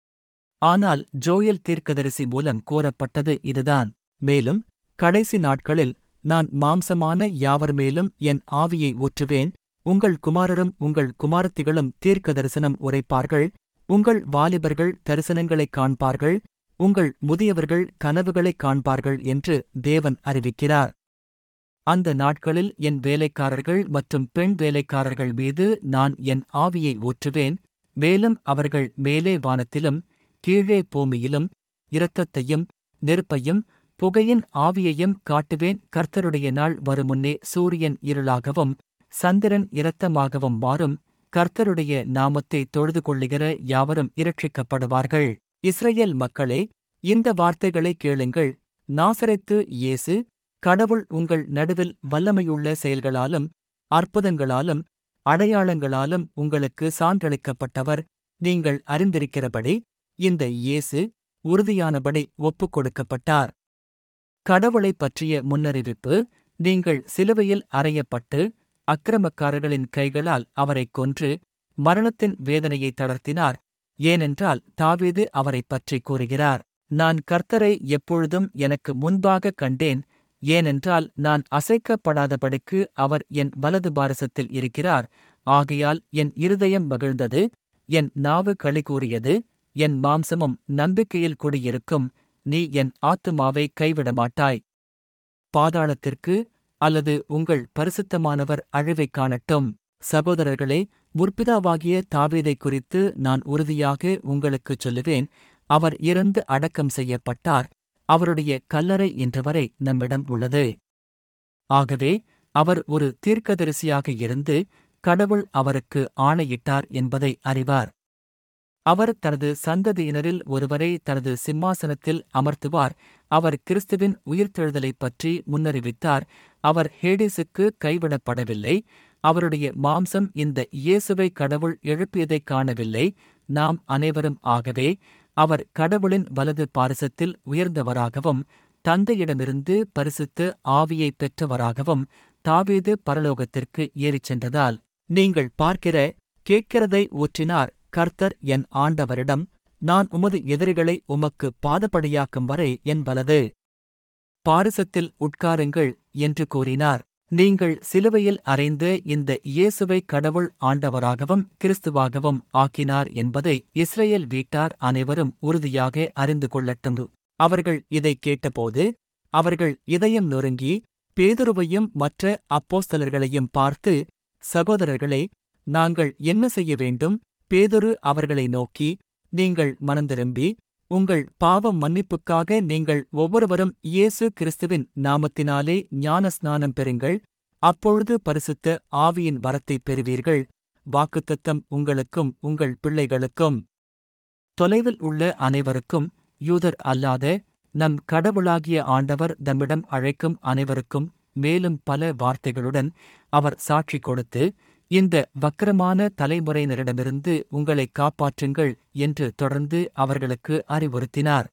ஆனால் ஜோயல் தீர்க்கதரிசி மூலம் கூறப்பட்டது இதுதான் மேலும் கடைசி நாட்களில் நான் மாம்சமான யாவர் மேலும் என் ஆவியை ஊற்றுவேன் உங்கள் குமாரரும் உங்கள் குமாரத்திகளும் தீர்க்க தரிசனம் உரைப்பார்கள் உங்கள் வாலிபர்கள் தரிசனங்களைக் காண்பார்கள் உங்கள் முதியவர்கள் கனவுகளைக் காண்பார்கள் என்று தேவன் அறிவிக்கிறார் அந்த நாட்களில் என் வேலைக்காரர்கள் மற்றும் பெண் வேலைக்காரர்கள் மீது நான் என் ஆவியை ஊற்றுவேன் மேலும் அவர்கள் மேலே வானத்திலும் கீழே பூமியிலும் இரத்தத்தையும் நெருப்பையும் புகையின் ஆவியையும் காட்டுவேன் கர்த்தருடைய நாள் வருமுன்னே சூரியன் இருளாகவும் சந்திரன் இரத்தமாகவும் மாறும் கர்த்தருடைய நாமத்தை தொழுது கொள்ளுகிற யாவரும் இரட்சிக்கப்படுவார்கள் இஸ்ரேல் மக்களே இந்த வார்த்தைகளை கேளுங்கள் நாசரைத்து இயேசு கடவுள் உங்கள் நடுவில் வல்லமையுள்ள செயல்களாலும் அற்புதங்களாலும் அடையாளங்களாலும் உங்களுக்கு சான்றளிக்கப்பட்டவர் நீங்கள் அறிந்திருக்கிறபடி இந்த இயேசு உறுதியானபடி ஒப்புக் கொடுக்கப்பட்டார் கடவுளைப் பற்றிய முன்னறிவிப்பு நீங்கள் சிலுவையில் அறையப்பட்டு அக்கிரமக்காரர்களின் கைகளால் அவரைக் கொன்று மரணத்தின் வேதனையை தளர்த்தினார் ஏனென்றால் தாவீது அவரைப் பற்றி கூறுகிறார் நான் கர்த்தரை எப்பொழுதும் எனக்கு முன்பாக கண்டேன் ஏனென்றால் நான் அசைக்கப்படாதபடிக்கு அவர் என் வலது பாரசத்தில் இருக்கிறார் ஆகையால் என் இருதயம் மகிழ்ந்தது என் நாவு களி கூறியது என் மாம்சமும் நம்பிக்கையில் குடியிருக்கும் நீ என் ஆத்துமாவை கைவிடமாட்டாய் பாதாளத்திற்கு அல்லது உங்கள் பரிசுத்தமானவர் அழிவைக் காணட்டும் சகோதரர்களே முற்பிதாவாகிய தாவீதை குறித்து நான் உறுதியாக உங்களுக்குச் சொல்லுவேன் அவர் இறந்து அடக்கம் செய்யப்பட்டார் அவருடைய கல்லறை இன்றுவரை நம்மிடம் உள்ளது ஆகவே அவர் ஒரு தீர்க்கதரிசியாக இருந்து கடவுள் அவருக்கு ஆணையிட்டார் என்பதை அறிவார் அவர் தனது சந்ததியினரில் ஒருவரை தனது சிம்மாசனத்தில் அமர்த்துவார் அவர் கிறிஸ்துவின் உயிர்த்தெழுதலைப் பற்றி முன்னறிவித்தார் அவர் ஹேடிஸுக்கு கைவிடப்படவில்லை அவருடைய மாம்சம் இந்த இயேசுவை கடவுள் எழுப்பியதைக் காணவில்லை நாம் அனைவரும் ஆகவே அவர் கடவுளின் வலது பாரிசத்தில் உயர்ந்தவராகவும் தந்தையிடமிருந்து பரிசுத்த ஆவியை பெற்றவராகவும் தாவீது பரலோகத்திற்கு ஏறிச் சென்றதால் நீங்கள் பார்க்கிற கேட்கிறதை ஊற்றினார் கர்த்தர் என் ஆண்டவரிடம் நான் உமது எதிரிகளை உமக்கு பாதபடியாக்கும் வரை என் வலது பாரிசத்தில் உட்காருங்கள் என்று கூறினார் நீங்கள் சிலுவையில் அறைந்த இந்த இயேசுவை கடவுள் ஆண்டவராகவும் கிறிஸ்துவாகவும் ஆக்கினார் என்பதை இஸ்ரேல் வீட்டார் அனைவரும் உறுதியாக அறிந்து கொள்ளட்டும் அவர்கள் இதைக் கேட்டபோது அவர்கள் இதயம் நொறுங்கி பேதுருவையும் மற்ற அப்போஸ்தலர்களையும் பார்த்து சகோதரர்களே நாங்கள் என்ன செய்ய வேண்டும் பேதுரு அவர்களை நோக்கி நீங்கள் மனந்திரும்பி உங்கள் பாவ மன்னிப்புக்காக நீங்கள் ஒவ்வொருவரும் இயேசு கிறிஸ்துவின் நாமத்தினாலே ஞான ஸ்நானம் பெறுங்கள் அப்பொழுது பரிசுத்த ஆவியின் வரத்தைப் பெறுவீர்கள் வாக்குத்தத்தம் உங்களுக்கும் உங்கள் பிள்ளைகளுக்கும் தொலைவில் உள்ள அனைவருக்கும் யூதர் அல்லாத நம் கடவுளாகிய ஆண்டவர் தம்மிடம் அழைக்கும் அனைவருக்கும் மேலும் பல வார்த்தைகளுடன் அவர் சாட்சி கொடுத்து இந்த வக்கரமான தலைமுறையினரிடமிருந்து உங்களை காப்பாற்றுங்கள் என்று தொடர்ந்து அவர்களுக்கு அறிவுறுத்தினார்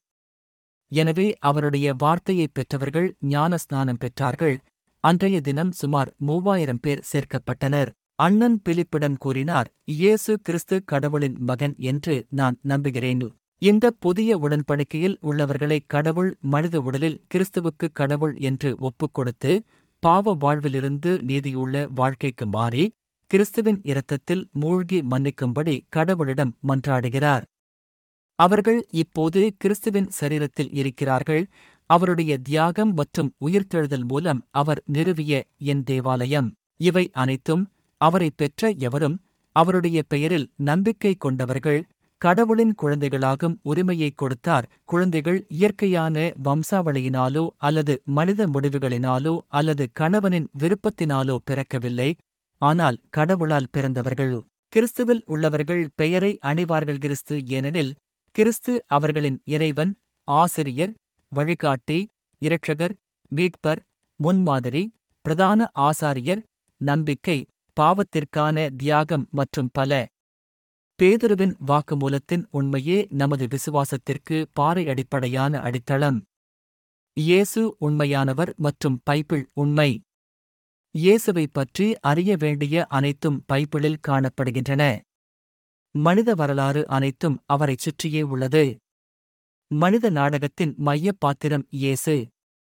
எனவே அவருடைய வார்த்தையைப் பெற்றவர்கள் ஞான ஸ்நானம் பெற்றார்கள் அன்றைய தினம் சுமார் மூவாயிரம் பேர் சேர்க்கப்பட்டனர் அண்ணன் பிலிப்பிடம் கூறினார் இயேசு கிறிஸ்து கடவுளின் மகன் என்று நான் நம்புகிறேன் இந்த புதிய உடன்படிக்கையில் உள்ளவர்களை கடவுள் மனித உடலில் கிறிஸ்துவுக்கு கடவுள் என்று ஒப்புக் கொடுத்து பாவ வாழ்விலிருந்து நீதியுள்ள வாழ்க்கைக்கு மாறி கிறிஸ்துவின் இரத்தத்தில் மூழ்கி மன்னிக்கும்படி கடவுளிடம் மன்றாடுகிறார் அவர்கள் இப்போது கிறிஸ்துவின் சரீரத்தில் இருக்கிறார்கள் அவருடைய தியாகம் மற்றும் உயிர்த்தெழுதல் மூலம் அவர் நிறுவிய என் தேவாலயம் இவை அனைத்தும் அவரை பெற்ற எவரும் அவருடைய பெயரில் நம்பிக்கை கொண்டவர்கள் கடவுளின் குழந்தைகளாகும் உரிமையை கொடுத்தார் குழந்தைகள் இயற்கையான வம்சாவளியினாலோ அல்லது மனித முடிவுகளினாலோ அல்லது கணவனின் விருப்பத்தினாலோ பிறக்கவில்லை ஆனால் கடவுளால் பிறந்தவர்கள் கிறிஸ்துவில் உள்ளவர்கள் பெயரை அணிவார்கள் கிறிஸ்து ஏனெனில் கிறிஸ்து அவர்களின் இறைவன் ஆசிரியர் வழிகாட்டி இரட்சகர் மீட்பர் முன்மாதிரி பிரதான ஆசாரியர் நம்பிக்கை பாவத்திற்கான தியாகம் மற்றும் பல பேதுருவின் வாக்குமூலத்தின் உண்மையே நமது விசுவாசத்திற்கு பாறை அடிப்படையான அடித்தளம் இயேசு உண்மையானவர் மற்றும் பைபிள் உண்மை இயேசுவை பற்றி அறிய வேண்டிய அனைத்தும் பைபிளில் காணப்படுகின்றன மனித வரலாறு அனைத்தும் அவரைச் சுற்றியே உள்ளது மனித நாடகத்தின் மைய பாத்திரம் இயேசு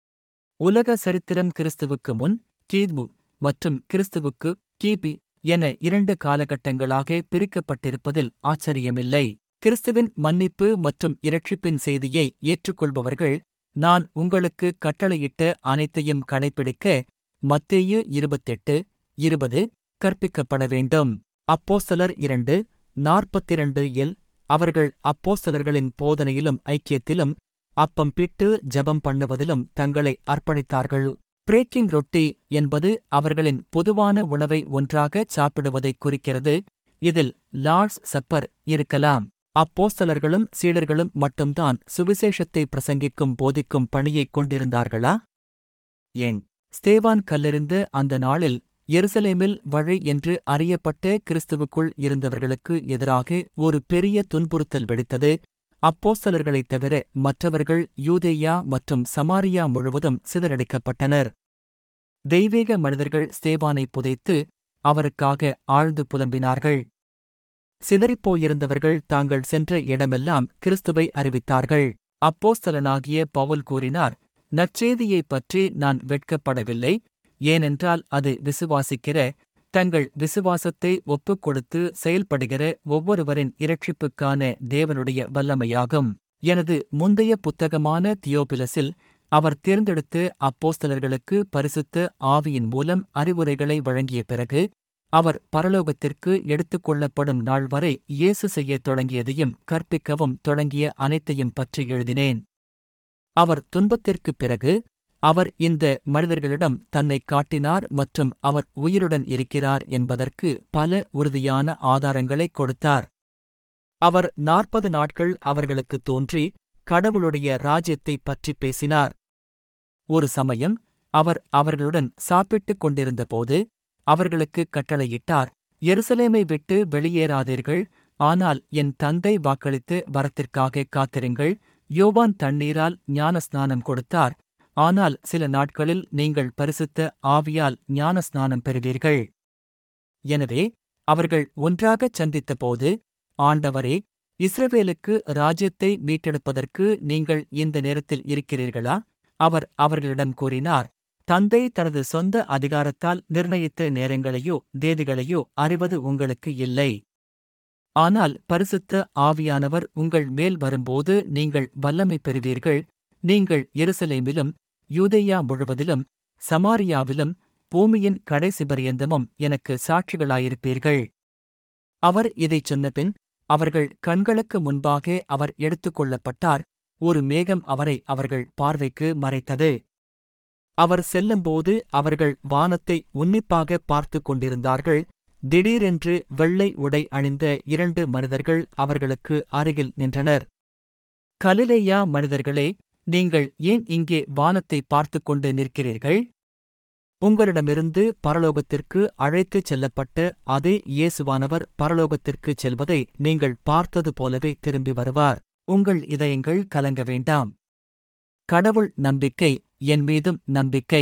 உலக சரித்திரம் கிறிஸ்துவுக்கு முன் கிமு மற்றும் கிறிஸ்துவுக்கு கிபி என இரண்டு காலகட்டங்களாக பிரிக்கப்பட்டிருப்பதில் ஆச்சரியமில்லை கிறிஸ்துவின் மன்னிப்பு மற்றும் இரட்சிப்பின் செய்தியை ஏற்றுக்கொள்பவர்கள் நான் உங்களுக்கு கட்டளையிட்ட அனைத்தையும் கடைபிடிக்க மத்தேயு இருபத்தெட்டு இருபது கற்பிக்கப்பட வேண்டும் அப்போஸ்தலர் இரண்டு நாற்பத்திரண்டு இல் அவர்கள் அப்போஸ்தலர்களின் போதனையிலும் ஐக்கியத்திலும் அப்பம் பிட்டு ஜெபம் பண்ணுவதிலும் தங்களை அர்ப்பணித்தார்கள் பிரேக்கிங் ரொட்டி என்பது அவர்களின் பொதுவான உணவை ஒன்றாக சாப்பிடுவதைக் குறிக்கிறது இதில் லார்ட்ஸ் சப்பர் இருக்கலாம் அப்போஸ்தலர்களும் சீடர்களும் மட்டும்தான் சுவிசேஷத்தை பிரசங்கிக்கும் போதிக்கும் பணியைக் கொண்டிருந்தார்களா ஏன் ஸ்தேவான் கல்லெறிந்த அந்த நாளில் எருசலேமில் வழி என்று அறியப்பட்ட கிறிஸ்துவுக்குள் இருந்தவர்களுக்கு எதிராக ஒரு பெரிய துன்புறுத்தல் வெடித்தது அப்போஸ்தலர்களைத் தவிர மற்றவர்கள் யூதேயா மற்றும் சமாரியா முழுவதும் சிதறடிக்கப்பட்டனர் தெய்வீக மனிதர்கள் ஸ்தேவானை புதைத்து அவருக்காக ஆழ்ந்து புலம்பினார்கள் சிதறிப்போயிருந்தவர்கள் தாங்கள் சென்ற இடமெல்லாம் கிறிஸ்துவை அறிவித்தார்கள் அப்போஸ்தலனாகிய பவுல் கூறினார் நற்செய்தியைப் பற்றி நான் வெட்கப்படவில்லை ஏனென்றால் அது விசுவாசிக்கிற தங்கள் விசுவாசத்தை ஒப்புக் கொடுத்து செயல்படுகிற ஒவ்வொருவரின் இரட்சிப்புக்கான தேவனுடைய வல்லமையாகும் எனது முந்தைய புத்தகமான தியோபிலஸில் அவர் தேர்ந்தெடுத்து அப்போஸ்தலர்களுக்கு பரிசுத்த ஆவியின் மூலம் அறிவுரைகளை வழங்கிய பிறகு அவர் பரலோகத்திற்கு எடுத்துக் கொள்ளப்படும் நாள் வரை இயேசு செய்யத் தொடங்கியதையும் கற்பிக்கவும் தொடங்கிய அனைத்தையும் பற்றி எழுதினேன் அவர் துன்பத்திற்குப் பிறகு அவர் இந்த மனிதர்களிடம் தன்னை காட்டினார் மற்றும் அவர் உயிருடன் இருக்கிறார் என்பதற்கு பல உறுதியான ஆதாரங்களைக் கொடுத்தார் அவர் நாற்பது நாட்கள் அவர்களுக்கு தோன்றி கடவுளுடைய ராஜ்யத்தைப் பற்றி பேசினார் ஒரு சமயம் அவர் அவர்களுடன் சாப்பிட்டுக் கொண்டிருந்தபோது அவர்களுக்கு கட்டளையிட்டார் எருசலேமை விட்டு வெளியேறாதீர்கள் ஆனால் என் தந்தை வாக்களித்து வரத்திற்காக காத்திருங்கள் யோவான் தண்ணீரால் ஞானஸ்நானம் கொடுத்தார் ஆனால் சில நாட்களில் நீங்கள் பரிசுத்த ஆவியால் ஞானஸ்நானம் பெறுவீர்கள் எனவே அவர்கள் ஒன்றாகச் சந்தித்தபோது ஆண்டவரே இஸ்ரவேலுக்கு ராஜ்யத்தை மீட்டெடுப்பதற்கு நீங்கள் இந்த நேரத்தில் இருக்கிறீர்களா அவர் அவர்களிடம் கூறினார் தந்தை தனது சொந்த அதிகாரத்தால் நிர்ணயித்த நேரங்களையோ தேதிகளையோ அறிவது உங்களுக்கு இல்லை ஆனால் பரிசுத்த ஆவியானவர் உங்கள் மேல் வரும்போது நீங்கள் வல்லமை பெறுவீர்கள் நீங்கள் எருசலேமிலும் யூதேயா முழுவதிலும் சமாரியாவிலும் பூமியின் கடைசி பரியந்தமும் எனக்கு சாட்சிகளாயிருப்பீர்கள் அவர் இதைச் சொன்னபின் அவர்கள் கண்களுக்கு முன்பாக அவர் எடுத்துக் கொள்ளப்பட்டார் ஒரு மேகம் அவரை அவர்கள் பார்வைக்கு மறைத்தது அவர் செல்லும்போது அவர்கள் வானத்தை உன்னிப்பாக பார்த்துக் கொண்டிருந்தார்கள் திடீரென்று வெள்ளை உடை அணிந்த இரண்டு மனிதர்கள் அவர்களுக்கு அருகில் நின்றனர் கலிலேயா மனிதர்களே நீங்கள் ஏன் இங்கே வானத்தை பார்த்துக் கொண்டு நிற்கிறீர்கள் உங்களிடமிருந்து பரலோகத்திற்கு அழைத்துச் செல்லப்பட்ட அதே இயேசுவானவர் பரலோகத்திற்குச் செல்வதை நீங்கள் பார்த்தது போலவே திரும்பி வருவார் உங்கள் இதயங்கள் கலங்க வேண்டாம் கடவுள் நம்பிக்கை என் மீதும் நம்பிக்கை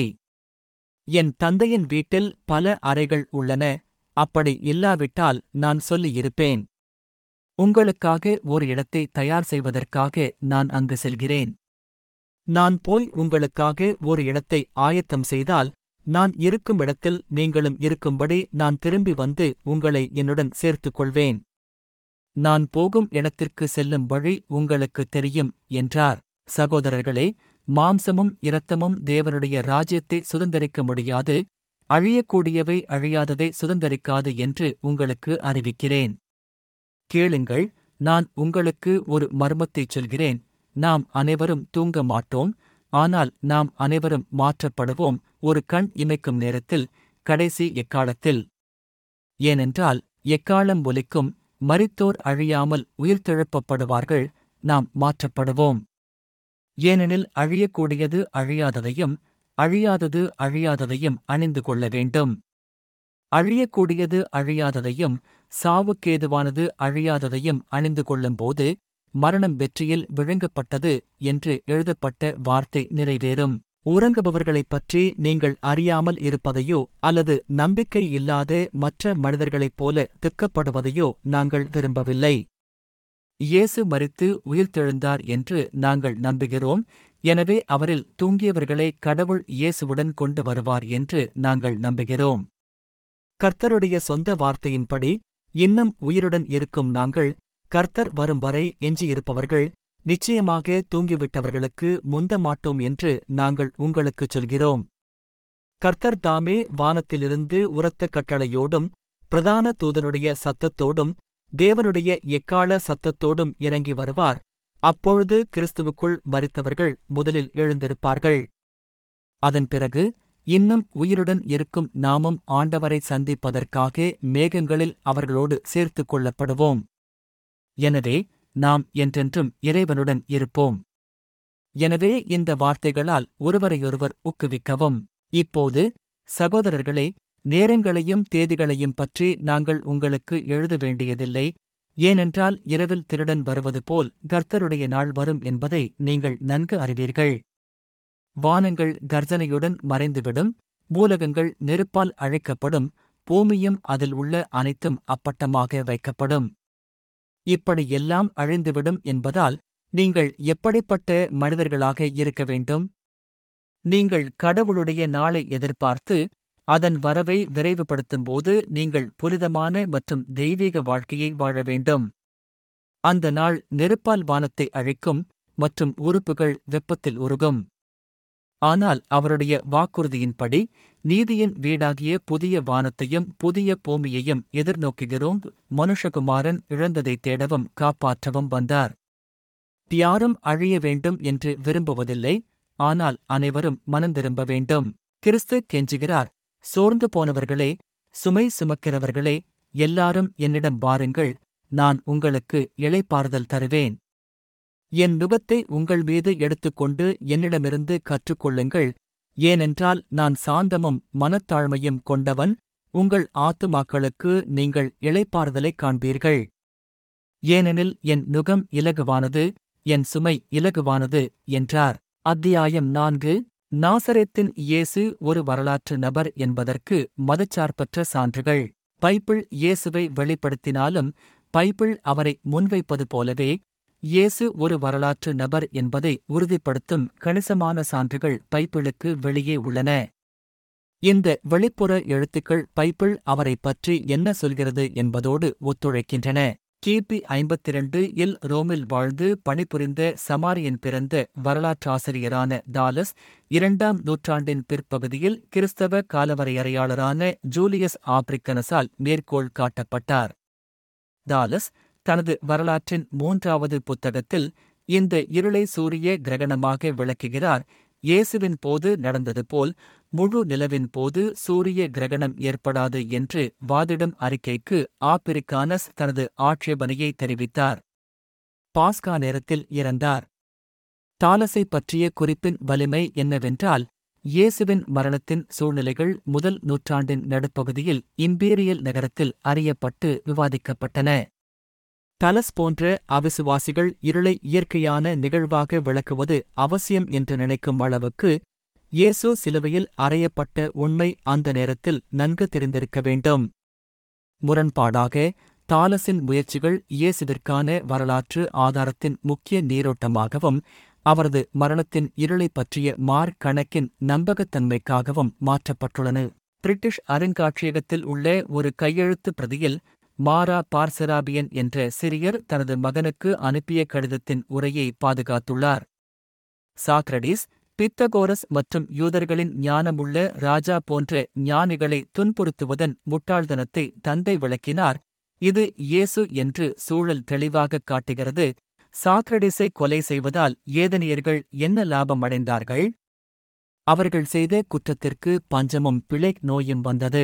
என் தந்தையின் வீட்டில் பல அறைகள் உள்ளன அப்படி இல்லாவிட்டால் நான் சொல்லியிருப்பேன் உங்களுக்காக ஒரு இடத்தை தயார் செய்வதற்காக நான் அங்கு செல்கிறேன் நான் போய் உங்களுக்காக ஒரு இடத்தை ஆயத்தம் செய்தால் நான் இருக்கும் இடத்தில் நீங்களும் இருக்கும்படி நான் திரும்பி வந்து உங்களை என்னுடன் சேர்த்துக் கொள்வேன் நான் போகும் இடத்திற்கு செல்லும் வழி உங்களுக்கு தெரியும் என்றார் சகோதரர்களே மாம்சமும் இரத்தமும் தேவனுடைய ராஜ்யத்தை சுதந்தரிக்க முடியாது அழியக்கூடியவை அழியாததை சுதந்தரிக்காது என்று உங்களுக்கு அறிவிக்கிறேன் கேளுங்கள் நான் உங்களுக்கு ஒரு மர்மத்தைச் சொல்கிறேன் நாம் அனைவரும் தூங்க மாட்டோம் ஆனால் நாம் அனைவரும் மாற்றப்படுவோம் ஒரு கண் இமைக்கும் நேரத்தில் கடைசி எக்காலத்தில் ஏனென்றால் எக்காலம் ஒலிக்கும் மரித்தோர் அழியாமல் உயிர்த்தெழுப்பப்படுவார்கள் நாம் மாற்றப்படுவோம் ஏனெனில் அழியக்கூடியது அழியாததையும் அழியாதது அழியாததையும் அணிந்து கொள்ள வேண்டும் அழியக்கூடியது அழியாததையும் சாவுக்கேதுவானது அழியாததையும் அணிந்து கொள்ளும்போது மரணம் வெற்றியில் விழுங்கப்பட்டது என்று எழுதப்பட்ட வார்த்தை நிறைவேறும் உறங்குபவர்களைப் பற்றி நீங்கள் அறியாமல் இருப்பதையோ அல்லது நம்பிக்கை இல்லாத மற்ற மனிதர்களைப் போல திக்கப்படுவதையோ நாங்கள் விரும்பவில்லை இயேசு மரித்து உயிர்த்தெழுந்தார் என்று நாங்கள் நம்புகிறோம் எனவே அவரில் தூங்கியவர்களை கடவுள் இயேசுவுடன் கொண்டு வருவார் என்று நாங்கள் நம்புகிறோம் கர்த்தருடைய சொந்த வார்த்தையின்படி இன்னும் உயிருடன் இருக்கும் நாங்கள் கர்த்தர் வரும் வரை எஞ்சியிருப்பவர்கள் நிச்சயமாக தூங்கிவிட்டவர்களுக்கு முந்த மாட்டோம் என்று நாங்கள் உங்களுக்குச் சொல்கிறோம் கர்த்தர் தாமே வானத்திலிருந்து உரத்த கட்டளையோடும் பிரதான தூதனுடைய சத்தத்தோடும் தேவனுடைய எக்கால சத்தத்தோடும் இறங்கி வருவார் அப்பொழுது கிறிஸ்துவுக்குள் மரித்தவர்கள் முதலில் எழுந்திருப்பார்கள் அதன் பிறகு இன்னும் உயிருடன் இருக்கும் நாமும் ஆண்டவரை சந்திப்பதற்காக மேகங்களில் அவர்களோடு சேர்த்துக் கொள்ளப்படுவோம் எனவே நாம் என்றென்றும் இறைவனுடன் இருப்போம் எனவே இந்த வார்த்தைகளால் ஒருவரையொருவர் ஊக்குவிக்கவும் இப்போது சகோதரர்களே நேரங்களையும் தேதிகளையும் பற்றி நாங்கள் உங்களுக்கு எழுத வேண்டியதில்லை ஏனென்றால் இரவில் திருடன் வருவது போல் கர்த்தருடைய நாள் வரும் என்பதை நீங்கள் நன்கு அறிவீர்கள் வானங்கள் கர்ஜனையுடன் மறைந்துவிடும் மூலகங்கள் நெருப்பால் அழைக்கப்படும் பூமியும் அதில் உள்ள அனைத்தும் அப்பட்டமாக வைக்கப்படும் இப்படி எல்லாம் அழிந்துவிடும் என்பதால் நீங்கள் எப்படிப்பட்ட மனிதர்களாக இருக்க வேண்டும் நீங்கள் கடவுளுடைய நாளை எதிர்பார்த்து அதன் வரவை விரைவுபடுத்தும்போது நீங்கள் புனிதமான மற்றும் தெய்வீக வாழ்க்கையை வாழ வேண்டும் அந்த நாள் நெருப்பால் வானத்தை அழிக்கும் மற்றும் உறுப்புகள் வெப்பத்தில் உருகும் ஆனால் அவருடைய வாக்குறுதியின்படி நீதியின் வீடாகிய புதிய வானத்தையும் புதிய பூமியையும் எதிர்நோக்குகிறோம் மனுஷகுமாரன் இழந்ததை தேடவும் காப்பாற்றவும் வந்தார் யாரும் அழிய வேண்டும் என்று விரும்புவதில்லை ஆனால் அனைவரும் மனந்திரும்ப வேண்டும் கிறிஸ்து கெஞ்சுகிறார் சோர்ந்து போனவர்களே சுமை சுமக்கிறவர்களே எல்லாரும் என்னிடம் வாருங்கள் நான் உங்களுக்கு இளைப்பாறுதல் தருவேன் என் நுகத்தை உங்கள் மீது எடுத்துக்கொண்டு என்னிடமிருந்து கற்றுக்கொள்ளுங்கள் ஏனென்றால் நான் சாந்தமும் மனத்தாழ்மையும் கொண்டவன் உங்கள் ஆத்துமாக்களுக்கு நீங்கள் இளைப்பாறுதலைக் காண்பீர்கள் ஏனெனில் என் நுகம் இலகுவானது என் சுமை இலகுவானது என்றார் அத்தியாயம் நான்கு நாசரேத்தின் இயேசு ஒரு வரலாற்று நபர் என்பதற்கு மதச்சார்பற்ற சான்றுகள் பைபிள் இயேசுவை வெளிப்படுத்தினாலும் பைபிள் அவரை முன்வைப்பது போலவே இயேசு ஒரு வரலாற்று நபர் என்பதை உறுதிப்படுத்தும் கணிசமான சான்றுகள் பைபிளுக்கு வெளியே உள்ளன இந்த வெளிப்புற எழுத்துக்கள் பைபிள் அவரைப் பற்றி என்ன சொல்கிறது என்பதோடு ஒத்துழைக்கின்றன கிபி ஐம்பத்திரண்டு இல் ரோமில் வாழ்ந்து பணிபுரிந்த சமாரியன் பிறந்த வரலாற்றாசிரியரான தாலஸ் இரண்டாம் நூற்றாண்டின் பிற்பகுதியில் கிறிஸ்தவ காலவரையறையாளரான ஜூலியஸ் ஆப்ரிக்கனஸால் மேற்கோள் காட்டப்பட்டார் தாலஸ் தனது வரலாற்றின் மூன்றாவது புத்தகத்தில் இந்த இருளை சூரிய கிரகணமாக விளக்குகிறார் இயேசுவின் போது நடந்தது போல் முழு நிலவின் போது சூரிய கிரகணம் ஏற்படாது என்று வாதிடும் அறிக்கைக்கு ஆப்பிரிக்கானஸ் தனது ஆட்சேபனையை தெரிவித்தார் பாஸ்கா நேரத்தில் இறந்தார் தாலஸை பற்றிய குறிப்பின் வலிமை என்னவென்றால் இயேசுவின் மரணத்தின் சூழ்நிலைகள் முதல் நூற்றாண்டின் நடுப்பகுதியில் இம்பீரியல் நகரத்தில் அறியப்பட்டு விவாதிக்கப்பட்டன தலஸ் போன்ற அவிசுவாசிகள் இருளை இயற்கையான நிகழ்வாக விளக்குவது அவசியம் என்று நினைக்கும் அளவுக்கு இயேசு சிலுவையில் அறையப்பட்ட உண்மை அந்த நேரத்தில் நன்கு தெரிந்திருக்க வேண்டும் முரண்பாடாக தாலஸின் முயற்சிகள் இயேசுவிற்கான வரலாற்று ஆதாரத்தின் முக்கிய நீரோட்டமாகவும் அவரது மரணத்தின் இருளைப் பற்றிய மார் கணக்கின் நம்பகத்தன்மைக்காகவும் மாற்றப்பட்டுள்ளன பிரிட்டிஷ் அருங்காட்சியகத்தில் உள்ள ஒரு கையெழுத்து பிரதியில் மாரா பார்சராபியன் என்ற சிறியர் தனது மகனுக்கு அனுப்பிய கடிதத்தின் உரையை பாதுகாத்துள்ளார் சாக்ரடிஸ் பித்தகோரஸ் மற்றும் யூதர்களின் ஞானமுள்ள ராஜா போன்ற ஞானிகளை துன்புறுத்துவதன் முட்டாள்தனத்தை தந்தை விளக்கினார் இது இயேசு என்று சூழல் தெளிவாகக் காட்டுகிறது சாக்ரடிஸை கொலை செய்வதால் ஏதனியர்கள் என்ன லாபம் அடைந்தார்கள் அவர்கள் செய்த குற்றத்திற்கு பஞ்சமும் பிழை நோயும் வந்தது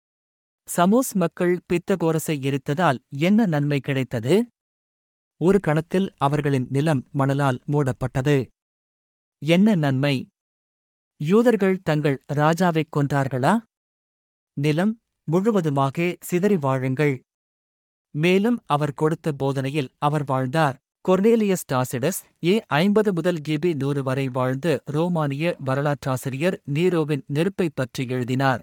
சமோஸ் மக்கள் பித்தகோரஸை எரித்ததால் என்ன நன்மை கிடைத்தது ஒரு கணத்தில் அவர்களின் நிலம் மணலால் மூடப்பட்டது என்ன நன்மை யூதர்கள் தங்கள் ராஜாவைக் கொன்றார்களா நிலம் முழுவதுமாக சிதறி வாழுங்கள் மேலும் அவர் கொடுத்த போதனையில் அவர் வாழ்ந்தார் கொர்னேலியஸ் டாசிடஸ் ஏ ஐம்பது முதல் கிபி நூறு வரை வாழ்ந்த ரோமானிய வரலாற்றாசிரியர் நீரோவின் நெருப்பைப் பற்றி எழுதினார்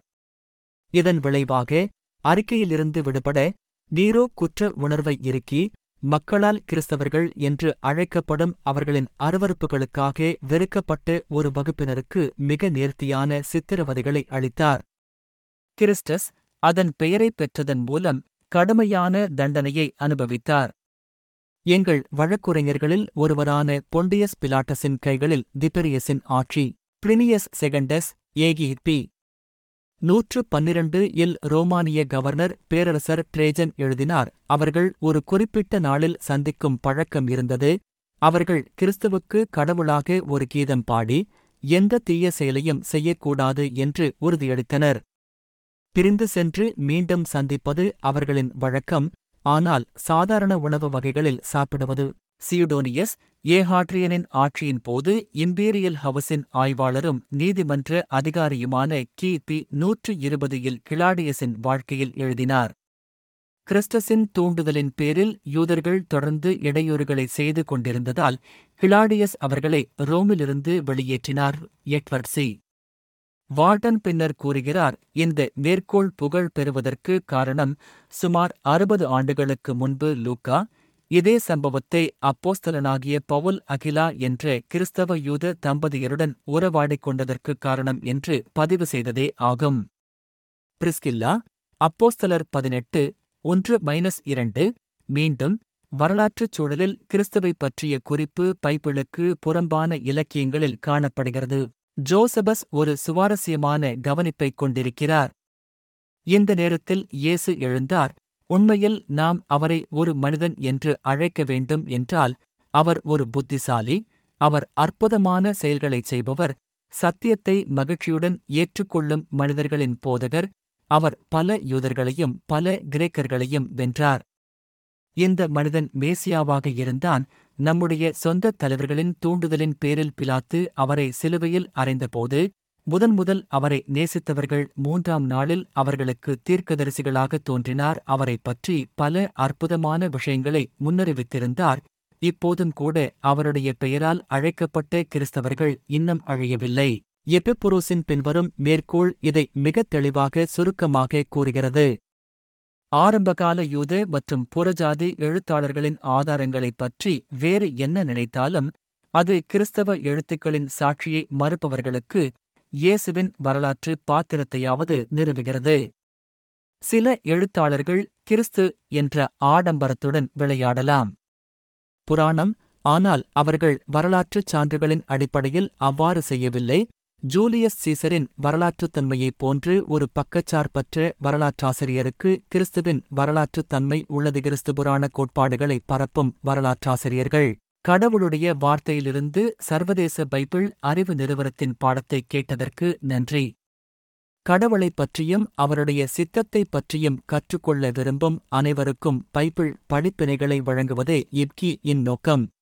இதன் விளைவாக அறிக்கையிலிருந்து விடுபட நீரோ குற்ற உணர்வை இறுக்கி மக்களால் கிறிஸ்தவர்கள் என்று அழைக்கப்படும் அவர்களின் அருவறுப்புகளுக்காக வெறுக்கப்பட்ட ஒரு வகுப்பினருக்கு மிக நேர்த்தியான சித்திரவதைகளை அளித்தார் கிறிஸ்டஸ் அதன் பெயரைப் பெற்றதன் மூலம் கடுமையான தண்டனையை அனுபவித்தார் எங்கள் வழக்குரைஞர்களில் ஒருவரான பொண்டியஸ் பிலாட்டஸின் கைகளில் திபெரியஸின் ஆட்சி பிளினியஸ் செகண்டஸ் ஏகி பி நூற்று பன்னிரண்டு இல் ரோமானிய கவர்னர் பேரரசர் ட்ரேஜன் எழுதினார் அவர்கள் ஒரு குறிப்பிட்ட நாளில் சந்திக்கும் பழக்கம் இருந்தது அவர்கள் கிறிஸ்துவுக்கு கடவுளாக ஒரு கீதம் பாடி எந்த தீய செயலையும் செய்யக்கூடாது என்று உறுதியளித்தனர் பிரிந்து சென்று மீண்டும் சந்திப்பது அவர்களின் வழக்கம் ஆனால் சாதாரண உணவு வகைகளில் சாப்பிடுவது சியுடோனியஸ் ஏஹாட்ரியனின் ஆட்சியின் போது இம்பீரியல் ஹவுஸின் ஆய்வாளரும் நீதிமன்ற அதிகாரியுமான கி பி நூற்று இருபது இல் கிளாடியஸின் வாழ்க்கையில் எழுதினார் கிறிஸ்டஸின் தூண்டுதலின் பேரில் யூதர்கள் தொடர்ந்து இடையூறுகளை செய்து கொண்டிருந்ததால் கிளாடியஸ் அவர்களை ரோமிலிருந்து வெளியேற்றினார் எட்வர்ட் சி வார்டன் பின்னர் கூறுகிறார் இந்த மேற்கோள் புகழ் பெறுவதற்கு காரணம் சுமார் அறுபது ஆண்டுகளுக்கு முன்பு லூக்கா இதே சம்பவத்தை அப்போஸ்தலனாகிய பவுல் அகிலா என்ற கிறிஸ்தவ யூத தம்பதியருடன் உறவாடிக் கொண்டதற்கு காரணம் என்று பதிவு செய்ததே ஆகும் பிரிஸ்கில்லா அப்போஸ்தலர் பதினெட்டு ஒன்று மைனஸ் இரண்டு மீண்டும் வரலாற்றுச் சூழலில் கிறிஸ்துவைப் பற்றிய குறிப்பு பைபிளுக்கு புறம்பான இலக்கியங்களில் காணப்படுகிறது ஜோசபஸ் ஒரு சுவாரஸ்யமான கவனிப்பைக் கொண்டிருக்கிறார் இந்த நேரத்தில் இயேசு எழுந்தார் உண்மையில் நாம் அவரை ஒரு மனிதன் என்று அழைக்க வேண்டும் என்றால் அவர் ஒரு புத்திசாலி அவர் அற்புதமான செயல்களைச் செய்பவர் சத்தியத்தை மகிழ்ச்சியுடன் ஏற்றுக்கொள்ளும் மனிதர்களின் போதகர் அவர் பல யூதர்களையும் பல கிரேக்கர்களையும் வென்றார் இந்த மனிதன் மேசியாவாக இருந்தான் நம்முடைய சொந்த தலைவர்களின் தூண்டுதலின் பேரில் பிலாத்து அவரை சிலுவையில் அறைந்தபோது முதன் முதல் அவரை நேசித்தவர்கள் மூன்றாம் நாளில் அவர்களுக்கு தீர்க்கதரிசிகளாக தோன்றினார் அவரைப் பற்றி பல அற்புதமான விஷயங்களை முன்னறிவித்திருந்தார் இப்போதும் கூட அவருடைய பெயரால் அழைக்கப்பட்ட கிறிஸ்தவர்கள் இன்னும் அழியவில்லை எபிப்புரோஸின் பின்வரும் மேற்கோள் இதை மிகத் தெளிவாக சுருக்கமாக கூறுகிறது ஆரம்பகால யூத மற்றும் புறஜாதி எழுத்தாளர்களின் ஆதாரங்களைப் பற்றி வேறு என்ன நினைத்தாலும் அது கிறிஸ்தவ எழுத்துக்களின் சாட்சியை மறுப்பவர்களுக்கு இயேசுவின் வரலாற்று பாத்திரத்தையாவது நிறுவுகிறது சில எழுத்தாளர்கள் கிறிஸ்து என்ற ஆடம்பரத்துடன் விளையாடலாம் புராணம் ஆனால் அவர்கள் வரலாற்றுச் சான்றுகளின் அடிப்படையில் அவ்வாறு செய்யவில்லை ஜூலியஸ் சீசரின் வரலாற்றுத் தன்மையைப் போன்று ஒரு பக்கச்சார்பற்ற வரலாற்றாசிரியருக்கு கிறிஸ்துவின் வரலாற்றுத் தன்மை உள்ளது கிறிஸ்து புராண கோட்பாடுகளை பரப்பும் வரலாற்றாசிரியர்கள் கடவுளுடைய வார்த்தையிலிருந்து சர்வதேச பைபிள் அறிவு நிறுவனத்தின் பாடத்தை கேட்டதற்கு நன்றி கடவுளைப் பற்றியும் அவருடைய சித்தத்தைப் பற்றியும் கற்றுக்கொள்ள விரும்பும் அனைவருக்கும் பைபிள் படிப்பினைகளை வழங்குவதே இப்கி இன் நோக்கம்